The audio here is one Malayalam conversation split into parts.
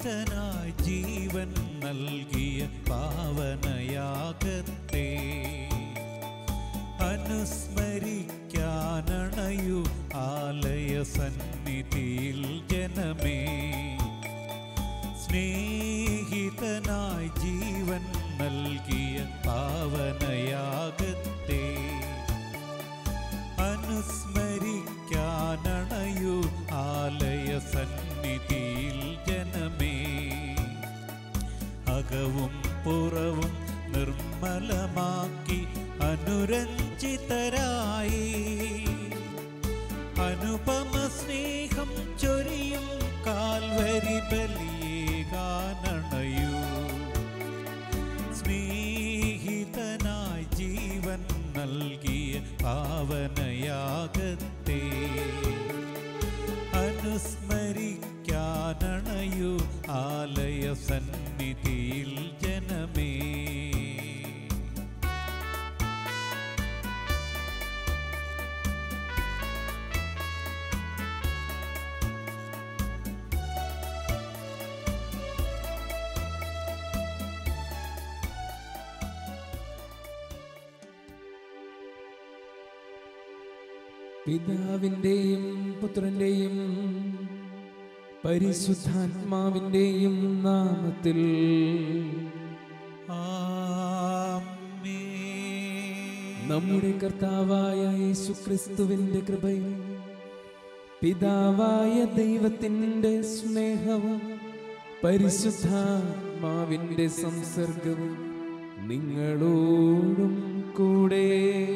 സ്നേഹിതനായി ജീവൻ നൽകിയ പാവനയാകത്തെ അനുസ്മരിക്കാനണയു ആലയ സന്നിധിയിൽ ജനമേ സ്നേഹിതനായി ജീവൻ നൽകിയ പാവനയാകത്തെ അനുസ്മരിക്കാനണയു ആലയ സന്നിധിയിൽ ജനമേ അകവും പുറവും നിർമ്മലമാക്കി അനുരഞ്ജിതരായി അനുപമ സ്നേഹം ചൊരിയും കാൽവരി ബലിയേകാനണയൂ സ്നേഹിതനായി ജീവൻ നൽകിയ പാവനയാകത്തെ അനുസ്മരിക്കാനണയു ആലയ സന്നിധിയിൽ ജനമേ പിതാവിൻ്റെയും പുത്രൻ്റെയും പരിശുദ്ധാത്മാവിൻ്റെയും നാമത്തിൽ ആമേൻ. നമ്മുടെ കർത്താവായ യേശു ക്രിസ്തുവിൻ്റെ കൃപയും പിതാവായ ദൈവത്തിൻ്റെ സ്നേഹവും പരിശുദ്ധാത്മാവിൻ്റെ സംസർഗവും നിങ്ങളോടും കൂടെ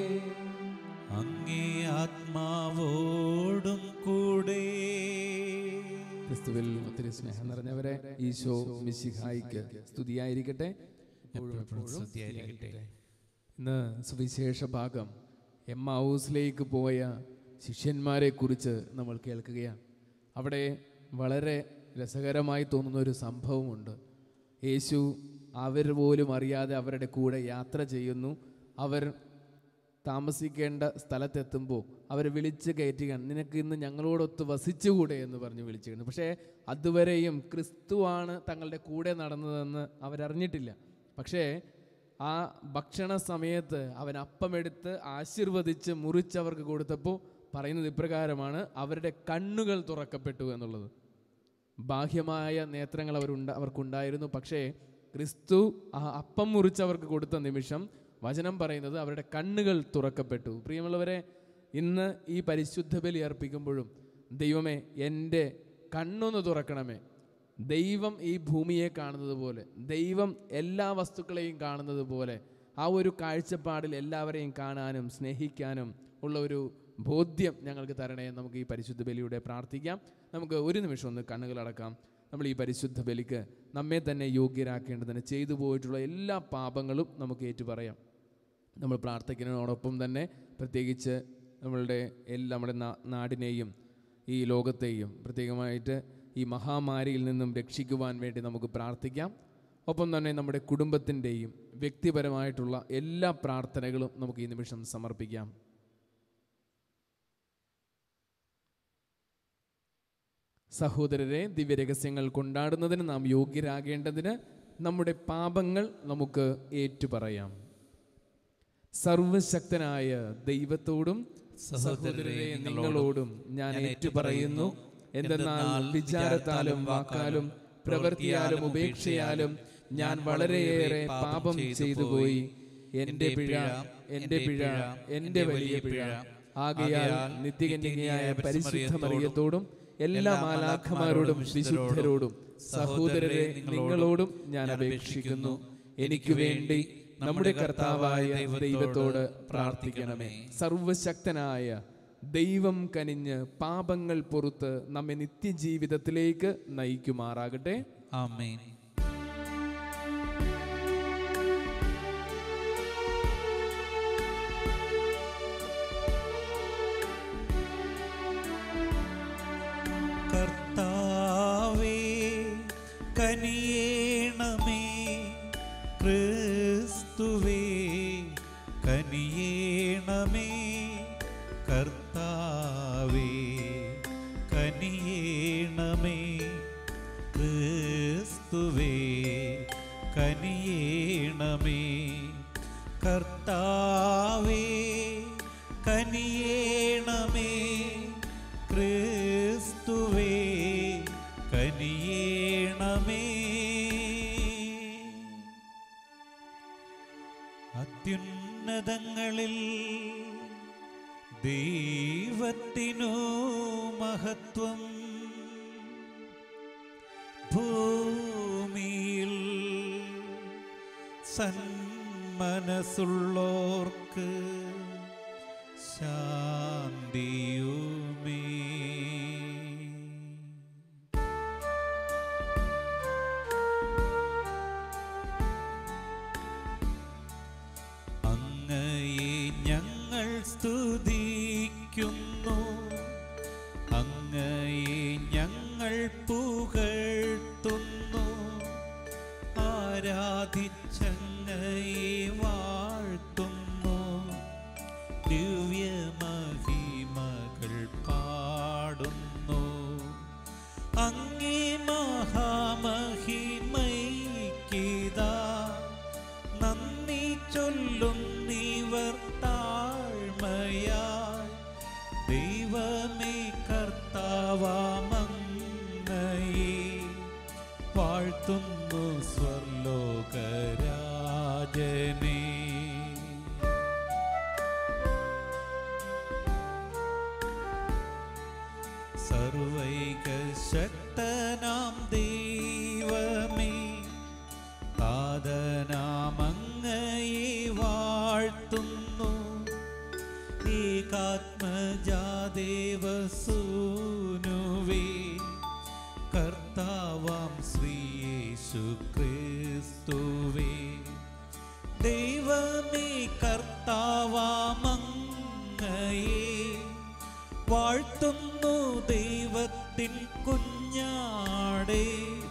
അങ്ങേ ആത്മാവോടും കൂടെ ക്രിസ്തുവിൽ ഒത്തിരി സ്നേഹം നിറഞ്ഞവരെ ഈശോ മിശിഹായിക്ക് സ്തുതിയായിരിക്കട്ടെ എപ്പോഴും എപ്പോഴും സ്തുതിയായിരിക്കട്ടെ. ഇന്ന് സുവിശേഷ ഭാഗം എം ഹൗസിലേക്ക് പോയ ശിഷ്യന്മാരെ കുറിച്ച് നമ്മൾ കേൾക്കുകയാണ് അവിടെ വളരെ രസകരമായി തോന്നുന്ന ഒരു സംഭവമുണ്ട് യേശു അവർ പോലും അറിയാതെ അവരുടെ കൂടെ യാത്ര ചെയ്യുന്നു അവർ താമസിക്കേണ്ട സ്ഥലത്തെത്തുമ്പോൾ അവർ വിളിച്ച് കയറ്റുകയാണ് നിനക്ക് ഇന്ന് ഞങ്ങളോടൊത്ത് വസിച്ചുകൂടെ എന്ന് പറഞ്ഞ് വിളിച്ചു പക്ഷേ അതുവരെയും ക്രിസ്തുവാണ് തങ്ങളുടെ കൂടെ നടന്നതെന്ന് അവരറിഞ്ഞിട്ടില്ല പക്ഷേ ആ ഭക്ഷണ സമയത്ത് അവൻ അപ്പമെടുത്ത് ആശീർവദിച്ച് മുറിച്ചവർക്ക് കൊടുത്തപ്പോൾ പറയുന്നത് ഇപ്രകാരമാണ് അവരുടെ കണ്ണുകൾ തുറക്കപ്പെട്ടു എന്നുള്ളത് ബാഹ്യമായ നേത്രങ്ങൾ അവരുണ്ട അവർക്കുണ്ടായിരുന്നു പക്ഷേ ക്രിസ്തു ആ അപ്പം മുറിച്ചവർക്ക് കൊടുത്ത നിമിഷം വചനം പറയുന്നത് അവരുടെ കണ്ണുകൾ തുറക്കപ്പെട്ടു പ്രിയമുള്ളവരെ ഇന്ന് ഈ പരിശുദ്ധ ബലി അർപ്പിക്കുമ്പോഴും ദൈവമേ എൻ്റെ കണ്ണൊന്ന് തുറക്കണമേ ദൈവം ഈ ഭൂമിയെ കാണുന്നത് പോലെ ദൈവം എല്ലാ വസ്തുക്കളെയും കാണുന്നത് പോലെ ആ ഒരു കാഴ്ചപ്പാടിൽ എല്ലാവരെയും കാണാനും സ്നേഹിക്കാനും ഉള്ള ഒരു ബോധ്യം ഞങ്ങൾക്ക് തരണേ എന്ന് നമുക്ക് ഈ പരിശുദ്ധ ബലിയുടെ പ്രാർത്ഥിക്കാം നമുക്ക് ഒരു നിമിഷം ഒന്ന് കണ്ണുകളടക്കാം നമ്മൾ ഈ പരിശുദ്ധ ബലിക്ക് നമ്മെ തന്നെ യോഗ്യരാക്കേണ്ടതിന് ചെയ്തു പോയിട്ടുള്ള എല്ലാ പാപങ്ങളും നമുക്ക് ഏറ്റുപറയാം നമ്മൾ പ്രാർത്ഥിക്കുന്നതിനോടൊപ്പം തന്നെ പ്രത്യേകിച്ച് നമ്മളുടെ എല്ലാ നമ്മുടെ നാ- നാടിനെയും ഈ ലോകത്തെയും പ്രത്യേകമായിട്ട് ഈ മഹാമാരിയിൽ നിന്നും രക്ഷിക്കുവാൻ വേണ്ടി നമുക്ക് പ്രാർത്ഥിക്കാം ഒപ്പം തന്നെ നമ്മുടെ കുടുംബത്തിൻ്റെയും വ്യക്തിപരമായിട്ടുള്ള എല്ലാ പ്രാർത്ഥനകളും നമുക്ക് ഈ നിമിഷം സമർപ്പിക്കാം സഹോദരരെ ദിവ്യരഹസ്യങ്ങൾ കൊണ്ടാടുന്നതിന് നാം യോഗ്യരാകേണ്ടതിന് നമ്മുടെ പാപങ്ങൾ നമുക്ക് ഏറ്റുപറയാം സർവശക്തനായ ദൈവത്തോടും സഹോദരരെ നിങ്ങളോടും ഞാൻ ഏറ്റുപറയുന്നു എന്തെന്നാൽ വിചാരത്താലും വാക്കാലും പ്രവൃത്തിയാലും ഉപേക്ഷയാലും ഞാൻ വളരെയേറെ പാപം ചെയ്തു പോയി എന്റെ പിഴ എന്റെ പിഴ എന്റെ വലിയ പിഴ ആകയാൽ നിത്യകന്യകയായ പരിശുദ്ധ മറിയത്തോടും എല്ലാ മാലാഖമാരോടും വിശുദ്ധരോടും സഹോദരരെ നിങ്ങളോടും ഞാൻ അപേക്ഷിക്കുന്നു എനിക്ക് വേണ്ടി നമ്മുടെ കർത്താവായ ദൈവത്തോട് പ്രാർത്ഥിക്കണമേ സർവശക്തനായ ദൈവം കനിഞ്ഞ് പാപങ്ങൾ പൊറുത്ത് നമ്മെ നിത്യജീവിതത്തിലേക്ക് നയിക്കുമാറാകട്ടെ ആമേൻ കർത്താവേ കനിയേണമേ ക്രിസ്തുവേ കനിയേണമേ കർത്താവേ കനിയേണമേ ക്രിസ്തുവേ കർത്താവേ കനിയേണമേ ക്രിസ്തുവേ കനിയേണമേ അത്യുന്നതങ്ങളിൽ ദൈവത്തിനു മഹത്വം ഭൂമിയിൽ സന്മനസ്സുള്ളോർക്ക് ശാന്തിയുമേ അങ്ങയെ ഞങ്ങൾ സ്തുതിക്കുന്നു അങ്ങയെ ഞങ്ങൾ പുകഴ്ത്തുന്നു ആരാധിച്ചങ്ങയെ വാഴ്ത്തുന്നു ദിവ്യമഹിമകൾ പാടുന്നു അങ്ങേ മഹാമഹിമൈക്കിതാ നന്ദി ചൊല്ലുന്നിവർ താഴ്മയായി ദൈവമേ കർത്താവാമങ്ങയെ വാഴ്ത്തുന്നു സ്വർലോകരാജനേ സർവൈക ശക്തനാം ദൈവമേ താതനാമങ്ങയെ വാഴ്ത്തുന്നു ഏകാത്മജാദേവസൂനുവേ കർത്താവാം ശ്രീയേശു ക്രിസ്തുവേ ദൈവമേ കർത്താവാമങ്ങയെ വാഴ്ത്തുന്നു ദൈവത്തിൻ കുഞ്ഞാടേ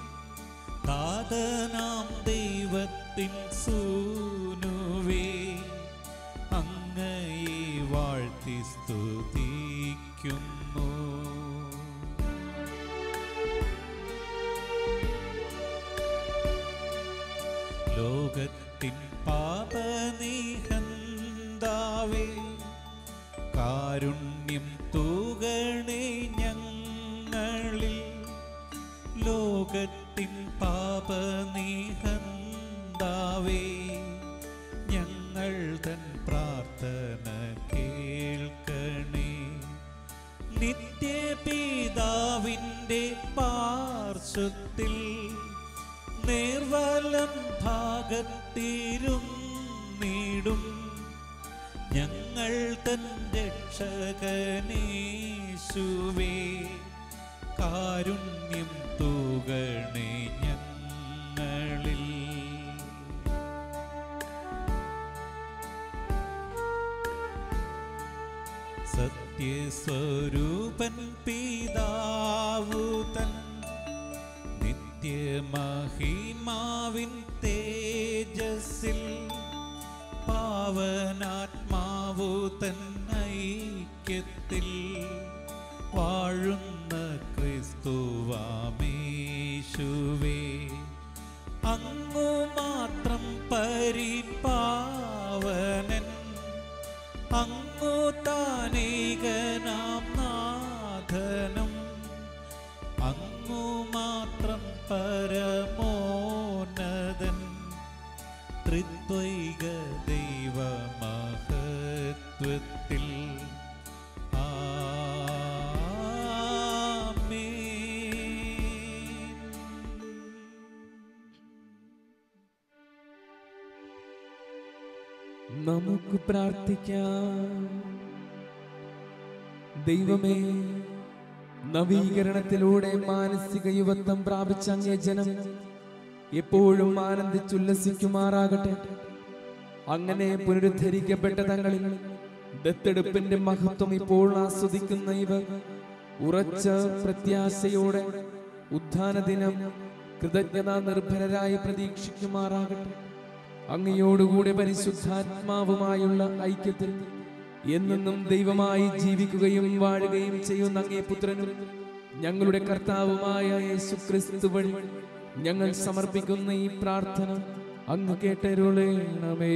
താതനാം ദൈവത്തിൻ സൂനുവേ അങ്ങയെ വാഴ്ത്തി സ്തുതിക്കുന്നു ലോകത്തിൻ പാപനിഹന്താവേ കാരുണ്യം തൂകണേ ഞങ്ങളിൽ ലോകത്തിൻ പാപനിഹന്താവേ ഞങ്ങൾ തൻ പ്രാർത്ഥന കേൾക്കണേ നിത്യപിതാവിൻ്റെ പാർശ്വത്തിൽ നേർവലം ഭാഗത്തിരുന്നിടും ഞങ്ങൾ തൻ രക്ഷകനേശുവേ കാരുണ്യം തൂകണേ ഞങ്ങളിൽ സത്യസ്വരൂപൻ പിതാവു തൻ നിത്യമഹിമാവിൻ തേജസ്സിൽ പാവനാത്മാവു തൻ ഐക്യത്തിൽ വാഴുന്ന ക്രിസ്തുവാമേശുവേ അങ്ങു മാത്രം പരിപാവനൻ അങ്ങു താനേകനാം നാഥനും അങ്ങു മാത്രം പരമോന്നതൻ ത്രിദ്വൈക ദൈവമഹത്വത്തിൽ ആമേൻ നമുക്ക് പ്രാർത്ഥിക്കാം ദൈവമേ നവീകരണത്തിലൂടെ മാനസിക യുവത്വം പ്രാപിച്ച അങ്ങേ ജനം എപ്പോഴും ആനന്ദിച്ചുല്ലസിക്കുമാറാകട്ടെ അങ്ങനെ പുനരുദ്ധരിക്കപ്പെട്ട തങ്ങളിൽ ദത്തെടുപ്പിന്റെ മഹത്വം ഇപ്പോൾ ആസ്വദിക്കുന്ന ഇവർ ഉറച്ച പ്രത്യാശയോടെ ഉത്ഥാന ദിനം കൃതജ്ഞതാ നിർഭരരായി പ്രതീക്ഷിക്കുമാറാകട്ടെ അങ്ങയോടുകൂടെ പരിശുദ്ധാത്മാവുമായുള്ള ഐക്യത്തിൽ എന്നെന്നും ദൈവമായി ജീവിക്കുകയും വാഴുകയും ചെയ്യുന്ന അങ്ങേ പുത്രനും ഞങ്ങളുടെ കർത്താവുമായ യേശു ക്രിസ്തു വഴി ഞങ്ങൾ സമർപ്പിക്കുന്ന ഈ പ്രാർത്ഥന അങ്ങ് കേട്ടരുളേണമേ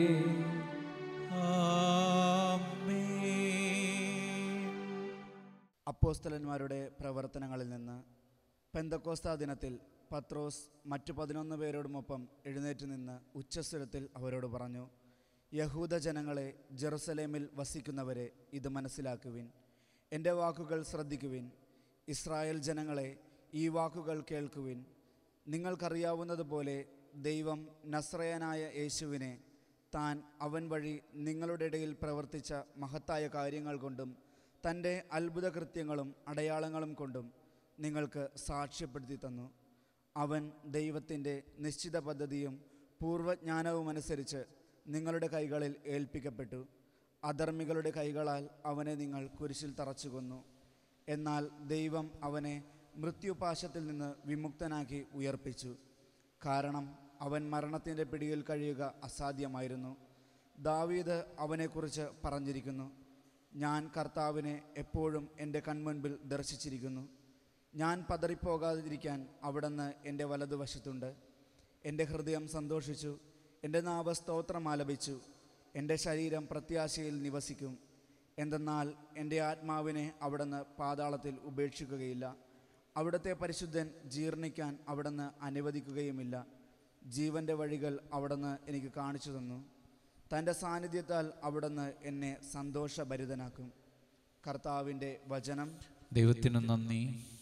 ആമേൻ അപ്പോസ്തലന്മാരുടെ പ്രവർത്തനങ്ങളിൽ നിന്ന് പെന്തക്കോസ്ത ദിനത്തിൽ പത്രോസ് മറ്റു പതിനൊന്ന് പേരോടുമൊപ്പം എഴുന്നേറ്റ് നിന്ന് ഉച്ചസ്വരത്തിൽ അവരോട് പറഞ്ഞു യഹൂദ ജനങ്ങളെ ജെറുസലേമിൽ വസിക്കുന്നവരെ ഇത് മനസ്സിലാക്കുവിൻ എൻ്റെ വാക്കുകൾ ശ്രദ്ധിക്കുവിൻ ഇസ്രായേൽ ജനങ്ങളെ ഈ വാക്കുകൾ കേൾക്കുവിൻ നിങ്ങൾക്കറിയാവുന്നതുപോലെ ദൈവം നസ്രയനായ യേശുവിനെ താൻ അവൻ വഴി നിങ്ങളുടെ ഇടയിൽ പ്രവർത്തിച്ച മഹത്തായ കാര്യങ്ങൾ കൊണ്ടും തൻ്റെ അത്ഭുത കൃത്യങ്ങളും അടയാളങ്ങളും കൊണ്ടും നിങ്ങൾക്ക് സാക്ഷ്യപ്പെടുത്തി തന്നു അവൻ ദൈവത്തിൻ്റെ നിശ്ചിത പദ്ധതിയും പൂർവ്വജ്ഞാനവും അനുസരിച്ച് നിങ്ങളുടെ കൈകളിൽ ഏൽപ്പിക്കപ്പെട്ടു അധർമ്മികളുടെ കൈകളാൽ അവനെ നിങ്ങൾ കുരിശിൽ തറച്ചു കൊന്നു എന്നാൽ ദൈവം അവനെ മൃത്യുപാശത്തിൽ നിന്ന് വിമുക്തനാക്കി ഉയർപ്പിച്ചു കാരണം അവൻ മരണത്തിൻ്റെ പിടിയിൽ കഴിയുക അസാധ്യമായിരുന്നു ദാവീദ് അവനെക്കുറിച്ച് പറഞ്ഞിരിക്കുന്നു ഞാൻ കർത്താവിനെ എപ്പോഴും എൻ്റെ കൺമുൻപിൽ ദർശിച്ചിരിക്കുന്നു ഞാൻ പതറിപ്പോകാതിരിക്കാൻ അവിടുന്ന് എൻ്റെ വലതുവശത്തുണ്ട് എൻ്റെ ഹൃദയം സന്തോഷിച്ചു എൻ്റെ നാവ് സ്തോത്രം ആലപിച്ചു എൻ്റെ ശരീരം പ്രത്യാശയിൽ നിവസിക്കും എന്തെന്നാൽ എൻ്റെ ആത്മാവിനെ അവിടുന്ന് പാതാളത്തിൽ ഉപേക്ഷിക്കുകയില്ല അവിടുത്തെ പരിശുദ്ധൻ ജീർണിക്കാൻ അവിടുന്ന് അനുവദിക്കുകയുമില്ല ജീവൻ്റെ വഴികൾ അവിടുന്ന് എനിക്ക് കാണിച്ചു തന്നു തൻ്റെ സാന്നിധ്യത്താൽ അവിടുന്ന് എന്നെ സന്തോഷഭരിതനാക്കും കർത്താവിൻ്റെ വചനം ദൈവത്തിനു നന്ദി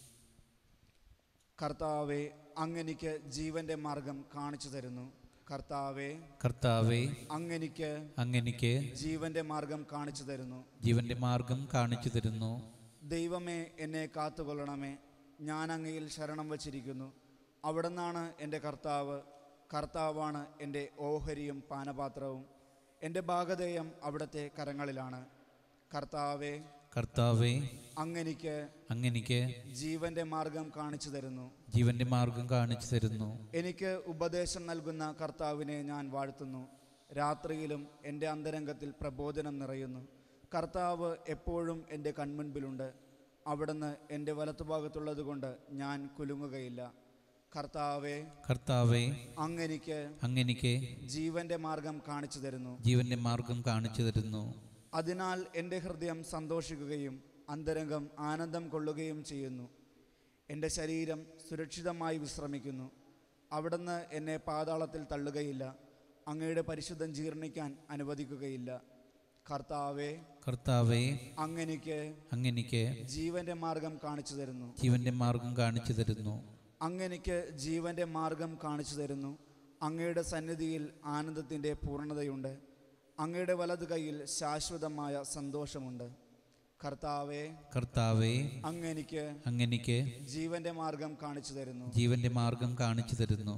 കർത്താവെ അങ്ങെനിക്ക് ജീവൻ്റെ മാർഗം കാണിച്ചു തരുന്നു കർത്താവെ കർത്താവെ അങ്ങെനിക്ക് അങ്ങെനിക്ക് ജീവൻ്റെ മാർഗം കാണിച്ചു തരുന്നു ജീവന്റെ മാർഗം കാണിച്ചു തരുന്നു ദൈവമേ എന്നെ കാത്തുകൊള്ളണമേ ഞാൻ അങ്ങയിൽ ശരണം വച്ചിരിക്കുന്നു അവിടുന്നാണ് എൻ്റെ കർത്താവ് കർത്താവാണ് എൻ്റെ ഓഹരിയും പാനപാത്രവും എൻ്റെ ഭാഗധേയം അവിടുത്തെ കരങ്ങളിലാണ് കർത്താവെ കർത്താവെ അങ്ങെനിക്ക് അങ്ങെനിക്ക് ജീവൻ്റെ മാർഗം കാണിച്ചു തരുന്നു ജീവന്റെ മാർഗം കാണിച്ചു തരുന്നു എനിക്ക് ഉപദേശം നൽകുന്ന കർത്താവിനെ ഞാൻ വാഴ്ത്തുന്നു രാത്രിയിലും എൻ്റെ അന്തരംഗത്തിൽ പ്രബോധനം നിറയുന്നു കർത്താവ് എപ്പോഴും എൻ്റെ കൺമുൻപിലുണ്ട് അവിടുന്ന് എൻ്റെ വലത്തുഭാഗത്തുള്ളത് കൊണ്ട് ഞാൻ കുലുങ്ങുകയില്ല കർത്താവെ കർത്താവെ അങ്ങെനിക്ക് അങ്ങെനിക്ക് ജീവൻ്റെ മാർഗം കാണിച്ചു തരുന്നു ജീവന്റെ മാർഗം കാണിച്ചു തരുന്നു അതിനാൽ എൻ്റെ ഹൃദയം സന്തോഷിക്കുകയും അന്തരംഗം ആനന്ദം കൊള്ളുകയും ചെയ്യുന്നു എൻ്റെ ശരീരം സുരക്ഷിതമായി വിശ്രമിക്കുന്നു അവിടുന്ന് എന്നെ പാതാളത്തിൽ തള്ളുകയില്ല അങ്ങയുടെ പരിശുദ്ധം ജീർണിക്കാൻ അനുവദിക്കുകയില്ല കർത്താവെ കർത്താവെ അങ്ങെനിക്ക് അങ്ങെനിക്ക് ജീവൻ്റെ മാർഗം കാണിച്ചു തരുന്നു ജീവന്റെ മാർഗം കാണിച്ചു തരുന്നു അങ്ങെനിക്ക് ജീവൻ്റെ മാർഗം കാണിച്ചു തരുന്നു അങ്ങയുടെ സന്നിധിയിൽ ആനന്ദത്തിൻ്റെ പൂർണ്ണതയുണ്ട് അങ്ങയുടെ വലതു കൈയിൽ ശാശ്വതമായ സന്തോഷമുണ്ട് കർത്താവെ കർത്താവെ അങ്ങെനിക്ക് അങ്ങെനിക്ക് ജീവന്റെ മാർഗം കാണിച്ചു തരുന്നു ജീവന്റെ മാർഗം കാണിച്ചു തരുന്നു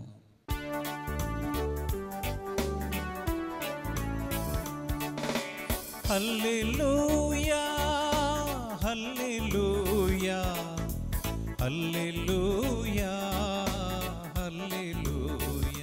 ഹല്ലേലൂയ ഹല്ലേലൂയ ഹല്ലേലൂയ ഹല്ലേലൂയ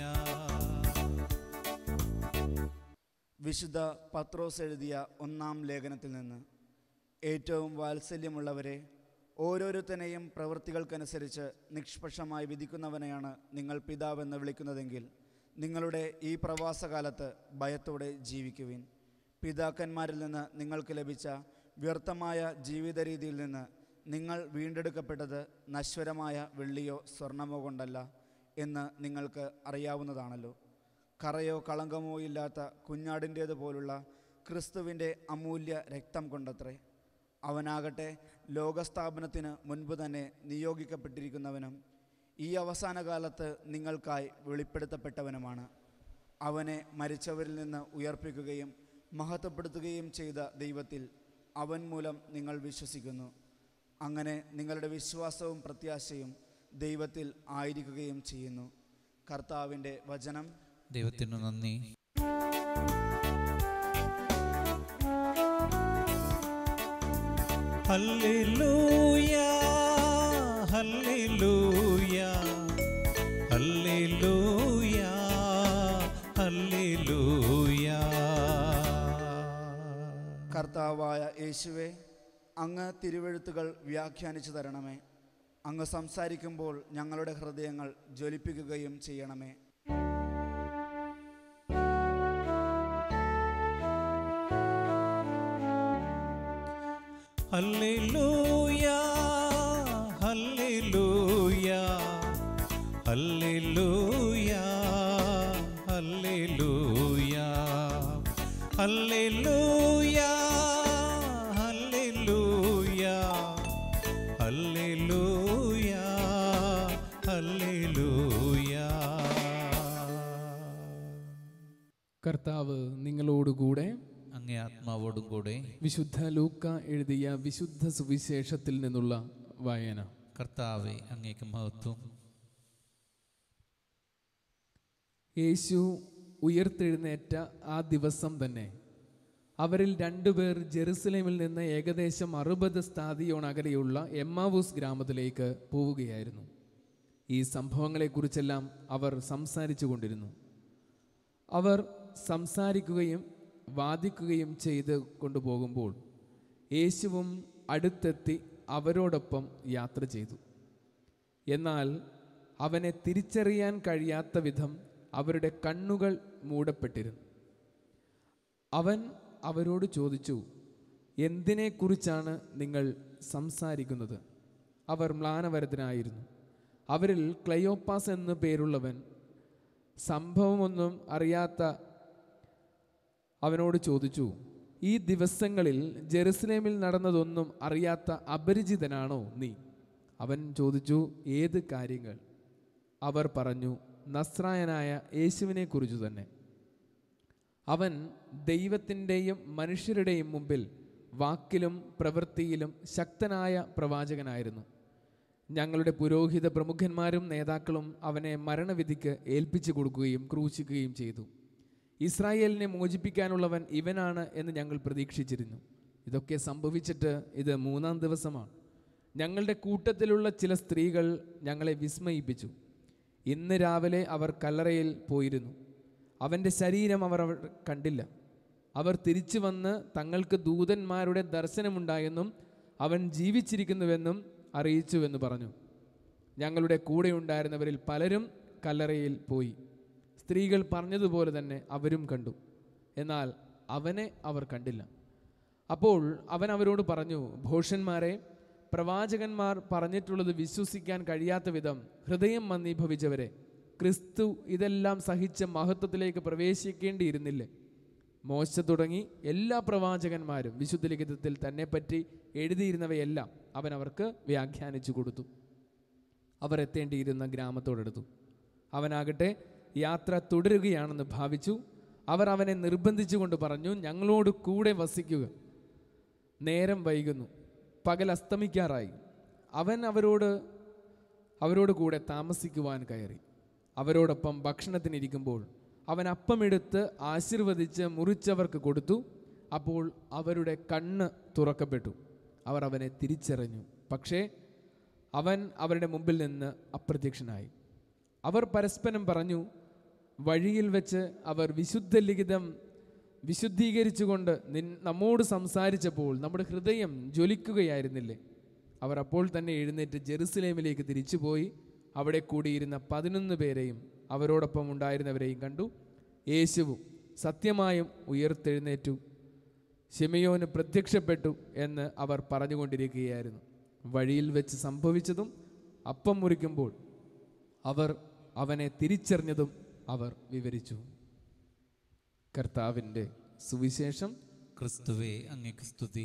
വിശുദ്ധ പത്രോസ് എഴുതിയ ഒന്നാം ലേഖനത്തിൽ നിന്ന് ഏറ്റവും വാത്സല്യമുള്ളവരെ ഓരോരുത്തനെയും പ്രവൃത്തികൾക്കനുസരിച്ച് നിഷ്പക്ഷമായി വിധിക്കുന്നവനെയാണ് നിങ്ങൾ പിതാവെന്ന് വിളിക്കുന്നതെങ്കിൽ നിങ്ങളുടെ ഈ പ്രവാസകാലത്ത് ഭയത്തോടെ ജീവിക്കുവിൻ പിതാക്കന്മാരിൽ നിന്ന് നിങ്ങൾക്ക് ലഭിച്ച വ്യർത്ഥമായ ജീവിത രീതിയിൽ നിന്ന് നിങ്ങൾ വീണ്ടെടുക്കപ്പെട്ടത് നശ്വരമായ വെള്ളിയോ സ്വർണമോ കൊണ്ടല്ല എന്ന് നിങ്ങൾക്ക് അറിയാവുന്നതാണല്ലോ കറയോ കളങ്കമോ ഇല്ലാത്ത കുഞ്ഞാടിൻ്റേത് പോലുള്ള ക്രിസ്തുവിൻ്റെ അമൂല്യ രക്തം കൊണ്ടത്രേ അവനാകട്ടെ ലോകസ്ഥാപനത്തിന് മുൻപ് തന്നെ നിയോഗിക്കപ്പെട്ടിരിക്കുന്നവനും ഈ അവസാന കാലത്ത് നിങ്ങൾക്കായി വെളിപ്പെടുത്തപ്പെട്ടവനുമാണ് അവനെ മരിച്ചവരിൽ നിന്ന് ഉയർപ്പിക്കുകയും മഹത്വപ്പെടുത്തുകയും ചെയ്ത ദൈവത്തിൽ അവൻ മൂലം നിങ്ങൾ വിശ്വസിക്കുന്നു അങ്ങനെ നിങ്ങളുടെ വിശ്വാസവും പ്രത്യാശയും ദൈവത്തിൽ ആയിരിക്കുകയും ചെയ്യുന്നു കർത്താവിൻ്റെ വചനം ദൈവത്തിനു നന്ദി ഹല്ലേലൂയ ഹല്ലേലൂയ ഹല്ലേലൂയ ഹല്ലേലൂയ കർത്താവായ യേശുവെ അങ്ങ് തിരുവെഴുത്തുകൾ വ്യാഖ്യാനിച്ചു തരണമേ അങ്ങ് സംസാരിക്കുമ്പോൾ ഞങ്ങളുടെ ഹൃദയങ്ങൾ ജ്വലിപ്പിക്കുകയും ചെയ്യണമേ hallelujah hallelujah hallelujah hallelujah hallelujah hallelujah hallelujah hallelujah കർത്താവ് നിങ്ങളോടുകൂടെ അങ്ങേ ആത്മാവോടും കൂടെ വിശുദ്ധ ലൂക്ക എഴുതിയ വിശുദ്ധ സുവിശേഷത്തിൽ നിന്നുള്ള വായന കർത്താവെ അങ്ങേക്ക് മഹത്വം യേശു ഉയർത്തെഴുന്നേറ്റ ആ ദിവസം തന്നെ അവരിൽ രണ്ടുപേർ ജെറുസലേമിൽ നിന്ന് ഏകദേശം അറുപത് സ്ഥാതിയോൺ അകലെയുള്ള എമ്മാവൂസ് ഗ്രാമത്തിലേക്ക് പോവുകയായിരുന്നു ഈ സംഭവങ്ങളെക്കുറിച്ചെല്ലാം അവർ സംസാരിച്ചു കൊണ്ടിരുന്നു അവർ സംസാരിക്കുകയും വാദിക്കുകയും ചെയ്ത് കൊണ്ടുപോകുമ്പോൾ യേശുവും അടുത്തെത്തി അവരോടൊപ്പം യാത്ര ചെയ്തു എന്നാൽ അവനെ തിരിച്ചറിയാൻ കഴിയാത്ത വിധം അവരുടെ കണ്ണുകൾ മൂടപ്പെട്ടിരുന്നു അവൻ അവരോട് ചോദിച്ചു എന്തിനെക്കുറിച്ചാണ് നിങ്ങൾ സംസാരിക്കുന്നത് അവർ മ്ലാനവരത്തിനായിരുന്നു അവരിൽ ക്ലയോപ്പാസ് എന്നു പേരുള്ളവൻ സംഭവമൊന്നും അറിയാത്ത അവനോട് ചോദിച്ചു ഈ ദിവസങ്ങളിൽ ജെറുസലേമിൽ നടന്നതൊന്നും അറിയാത്ത അപരിചിതനാണോ നീ അവൻ ചോദിച്ചു ഏത് കാര്യങ്ങൾ അവർ പറഞ്ഞു നസ്രായനായ യേശുവിനെ കുറിച്ചു തന്നെ അവൻ ദൈവത്തിൻ്റെയും മനുഷ്യരുടെയും മുമ്പിൽ വാക്കിലും പ്രവൃത്തിയിലും ശക്തനായ പ്രവാചകനായിരുന്നു ഞങ്ങളുടെ പുരോഹിത പ്രമുഖന്മാരും നേതാക്കളും അവനെ മരണവിധിക്ക് ഏൽപ്പിച്ചു കൊടുക്കുകയും ക്രൂശിക്കുകയും ചെയ്തു ഇസ്രായേലിനെ മോചിപ്പിക്കാനുള്ളവൻ ഇവനാണ് എന്ന് ഞങ്ങൾ പ്രതീക്ഷിച്ചിരുന്നു ഇതൊക്കെ സംഭവിച്ചിട്ട് ഇത് മൂന്നാം ദിവസമാണ് ഞങ്ങളുടെ കൂട്ടത്തിലുള്ള ചില സ്ത്രീകൾ ഞങ്ങളെ വിസ്മയിപ്പിച്ചു ഇന്ന് രാവിലെ അവർ കല്ലറയിൽ പോയിരുന്നു അവൻ്റെ ശരീരം അവർ അവർ കണ്ടില്ല അവർ തിരിച്ചു വന്ന് തങ്ങൾക്ക് ദൂതന്മാരുടെ ദർശനമുണ്ടായെന്നും അവൻ ജീവിച്ചിരിക്കുന്നുവെന്നും അറിയിച്ചുവെന്ന് പറഞ്ഞു ഞങ്ങളുടെ കൂടെ ഉണ്ടായിരുന്നവരിൽ പലരും കല്ലറയിൽ പോയി സ്ത്രീകൾ പറഞ്ഞതുപോലെ തന്നെ അവരും കണ്ടു എന്നാൽ അവനെ അവർ കണ്ടില്ല അപ്പോൾ അവൻ അവരോട് പറഞ്ഞു ഭോഷന്മാരെ പ്രവാചകന്മാർ പറഞ്ഞിട്ടുള്ളത് വിശ്വസിക്കാൻ കഴിയാത്ത വിധം ഹൃദയം മന്ദീഭവിച്ചവരെ ക്രിസ്തു ഇതെല്ലാം സഹിച്ച മഹത്വത്തിലേക്ക് പ്രവേശിക്കേണ്ടിയിരുന്നില്ലേ മോശ തുടങ്ങി എല്ലാ പ്രവാചകന്മാരും വിശുദ്ധ ലിഖിതത്തിൽ തന്നെപ്പറ്റി എഴുതിയിരുന്നവയെല്ലാം അവൻ അവർക്ക് വ്യാഖ്യാനിച്ചു കൊടുത്തു അവർ എത്തേണ്ടിയിരുന്ന ഗ്രാമത്തോടെടുത്തു അവനാകട്ടെ യാത്ര തുടരുകയാണെന്ന് ഭാവിച്ചു അവർ അവനെ നിർബന്ധിച്ചുകൊണ്ട് പറഞ്ഞു ഞങ്ങളോട് കൂടെ വസിക്കുക നേരം വൈകുന്നു പകൽ അസ്തമിക്കാറായി അവൻ അവരോട് അവരോട് കൂടെ താമസിക്കുവാൻ കയറി അവരോടൊപ്പം ഭക്ഷണത്തിനിരിക്കുമ്പോൾ അവൻ അപ്പമെടുത്ത് ആശീർവദിച്ച് മുറിച്ചവർക്ക് കൊടുത്തു അപ്പോൾ അവരുടെ കണ്ണ് തുറക്കപ്പെട്ടു അവർ അവനെ തിരിച്ചറിഞ്ഞു പക്ഷേ അവൻ അവരുടെ മുമ്പിൽ നിന്ന് അപ്രത്യക്ഷനായി അവർ പരസ്പരം പറഞ്ഞു വഴിയിൽ വെച്ച് അവർ വിശുദ്ധ ലിഖിതം വിശുദ്ധീകരിച്ചുകൊണ്ട് നിൻ നമ്മോട് സംസാരിച്ചപ്പോൾ നമ്മുടെ ഹൃദയം ജ്വലിക്കുകയായിരുന്നില്ലേ അവർ അപ്പോൾ തന്നെ എഴുന്നേറ്റ് ജെറുസലേമിലേക്ക് തിരിച്ചുപോയി അവിടെ കൂടിയിരുന്ന പതിനൊന്ന് പേരെയും അവരോടൊപ്പം ഉണ്ടായിരുന്നവരെയും കണ്ടു യേശുവും സത്യമായും ഉയർത്തെഴുന്നേറ്റു ശിമയോന് പ്രത്യക്ഷപ്പെട്ടു എന്ന് അവർ പറഞ്ഞുകൊണ്ടിരിക്കുകയായിരുന്നു വഴിയിൽ വെച്ച് സംഭവിച്ചതും അപ്പം മുറിക്കുമ്പോൾ അവർ അവനെ തിരിച്ചറിഞ്ഞതും അവർ വിവരിച്ചു കർത്താവിൻ്റെ സുവിശേഷം ക്രിസ്തുവേ അങ്ങേക്ക് സ്തുതി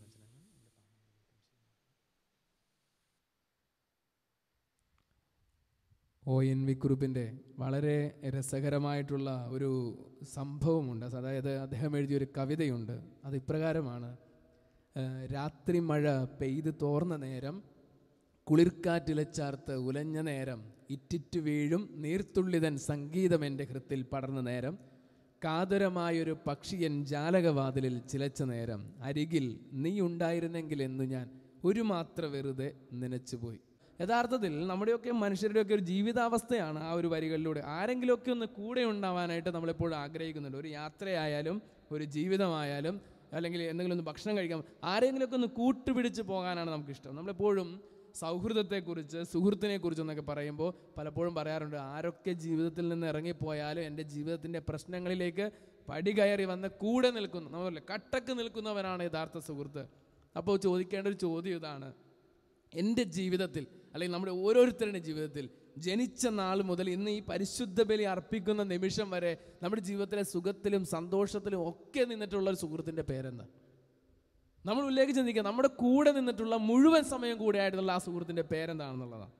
ഒ എൻ വി കുറുപ്പിൻ്റെ വളരെ രസകരമായിട്ടുള്ള ഒരു സംഭവമുണ്ട് അതായത് അദ്ദേഹം എഴുതിയൊരു കവിതയുണ്ട് അത് ഇപ്രകാരമാണ് ഏഹ്, രാത്രി മഴ പെയ്ത് തോർന്ന നേരം കുളിർക്കാറ്റിലച്ചാർത്ത് ഉലഞ്ഞ നേരം ഇറ്റിറ്റു വീഴും നീർത്തുള്ളിതൻ സംഗീതം എൻ്റെ ഹൃത്തിൽ പടർന്ന നേരം കാതുരമായൊരു പക്ഷിയൻ ജാലകവാതിലിൽ ചിലച്ച നേരം അരികിൽ നീ ഉണ്ടായിരുന്നെങ്കിൽ എന്നു ഞാൻ ഒരു മാത്ര വെറുതെ നനച്ചുപോയി യഥാർത്ഥത്തിൽ നമ്മുടെയൊക്കെ മനുഷ്യരുടെയൊക്കെ ഒരു ജീവിതാവസ്ഥയാണ് ആ ഒരു വരികളിലൂടെ ആരെങ്കിലുമൊക്കെ ഒന്ന് കൂടെ ഉണ്ടാവാനായിട്ട് നമ്മളെപ്പോഴും ആഗ്രഹിക്കുന്നുണ്ട് ഒരു യാത്രയായാലും ഒരു ജീവിതമായാലും അല്ലെങ്കിൽ എന്തെങ്കിലും ഒന്ന് ഭക്ഷണം കഴിക്കാം ആരെങ്കിലുമൊക്കെ ഒന്ന് കൂട്ടുപിടിച്ച് പോകാനാണ് നമുക്കിഷ്ടം നമ്മളെപ്പോഴും സൗഹൃദത്തെക്കുറിച്ച് സുഹൃത്തിനെക്കുറിച്ച് എന്നൊക്കെ പറയുമ്പോൾ പലപ്പോഴും പറയാറുണ്ട് ആരൊക്കെ ജീവിതത്തിൽ നിന്ന് ഇറങ്ങിപ്പോയാലും എൻ്റെ ജീവിതത്തിൻ്റെ പ്രശ്നങ്ങളിലേക്ക് പടി കയറി വന്ന് കൂടെ നിൽക്കുന്നു നമ്മളല്ലേ കട്ടക്ക് നിൽക്കുന്നവനാണ് യഥാർത്ഥ സുഹൃത്ത് അപ്പോൾ ചോദിക്കേണ്ട ഒരു ചോദ്യം ഇതാണ് എൻ്റെ ജീവിതത്തിൽ അല്ലെങ്കിൽ നമ്മുടെ ഓരോരുത്തരുടെ ജീവിതത്തിൽ ജനിച്ച നാൾ മുതൽ ഇന്ന് ഈ പരിശുദ്ധ ബലി അർപ്പിക്കുന്ന നിമിഷം വരെ നമ്മുടെ ജീവിതത്തിലെ സുഖത്തിലും സന്തോഷത്തിലും ഒക്കെ നിന്നിട്ടുള്ള ഒരു സുഹൃത്തിൻ്റെ പേരെന്താ നമ്മൾ ഉള്ളിലേക്ക് ചിന്തിക്കുക നമ്മുടെ കൂടെ നിന്നിട്ടുള്ള മുഴുവൻ സമയം കൂടെ ആയിട്ടുള്ള ആ സുഹൃത്തിൻ്റെ പേരെന്താണെന്നുള്ളതാണ്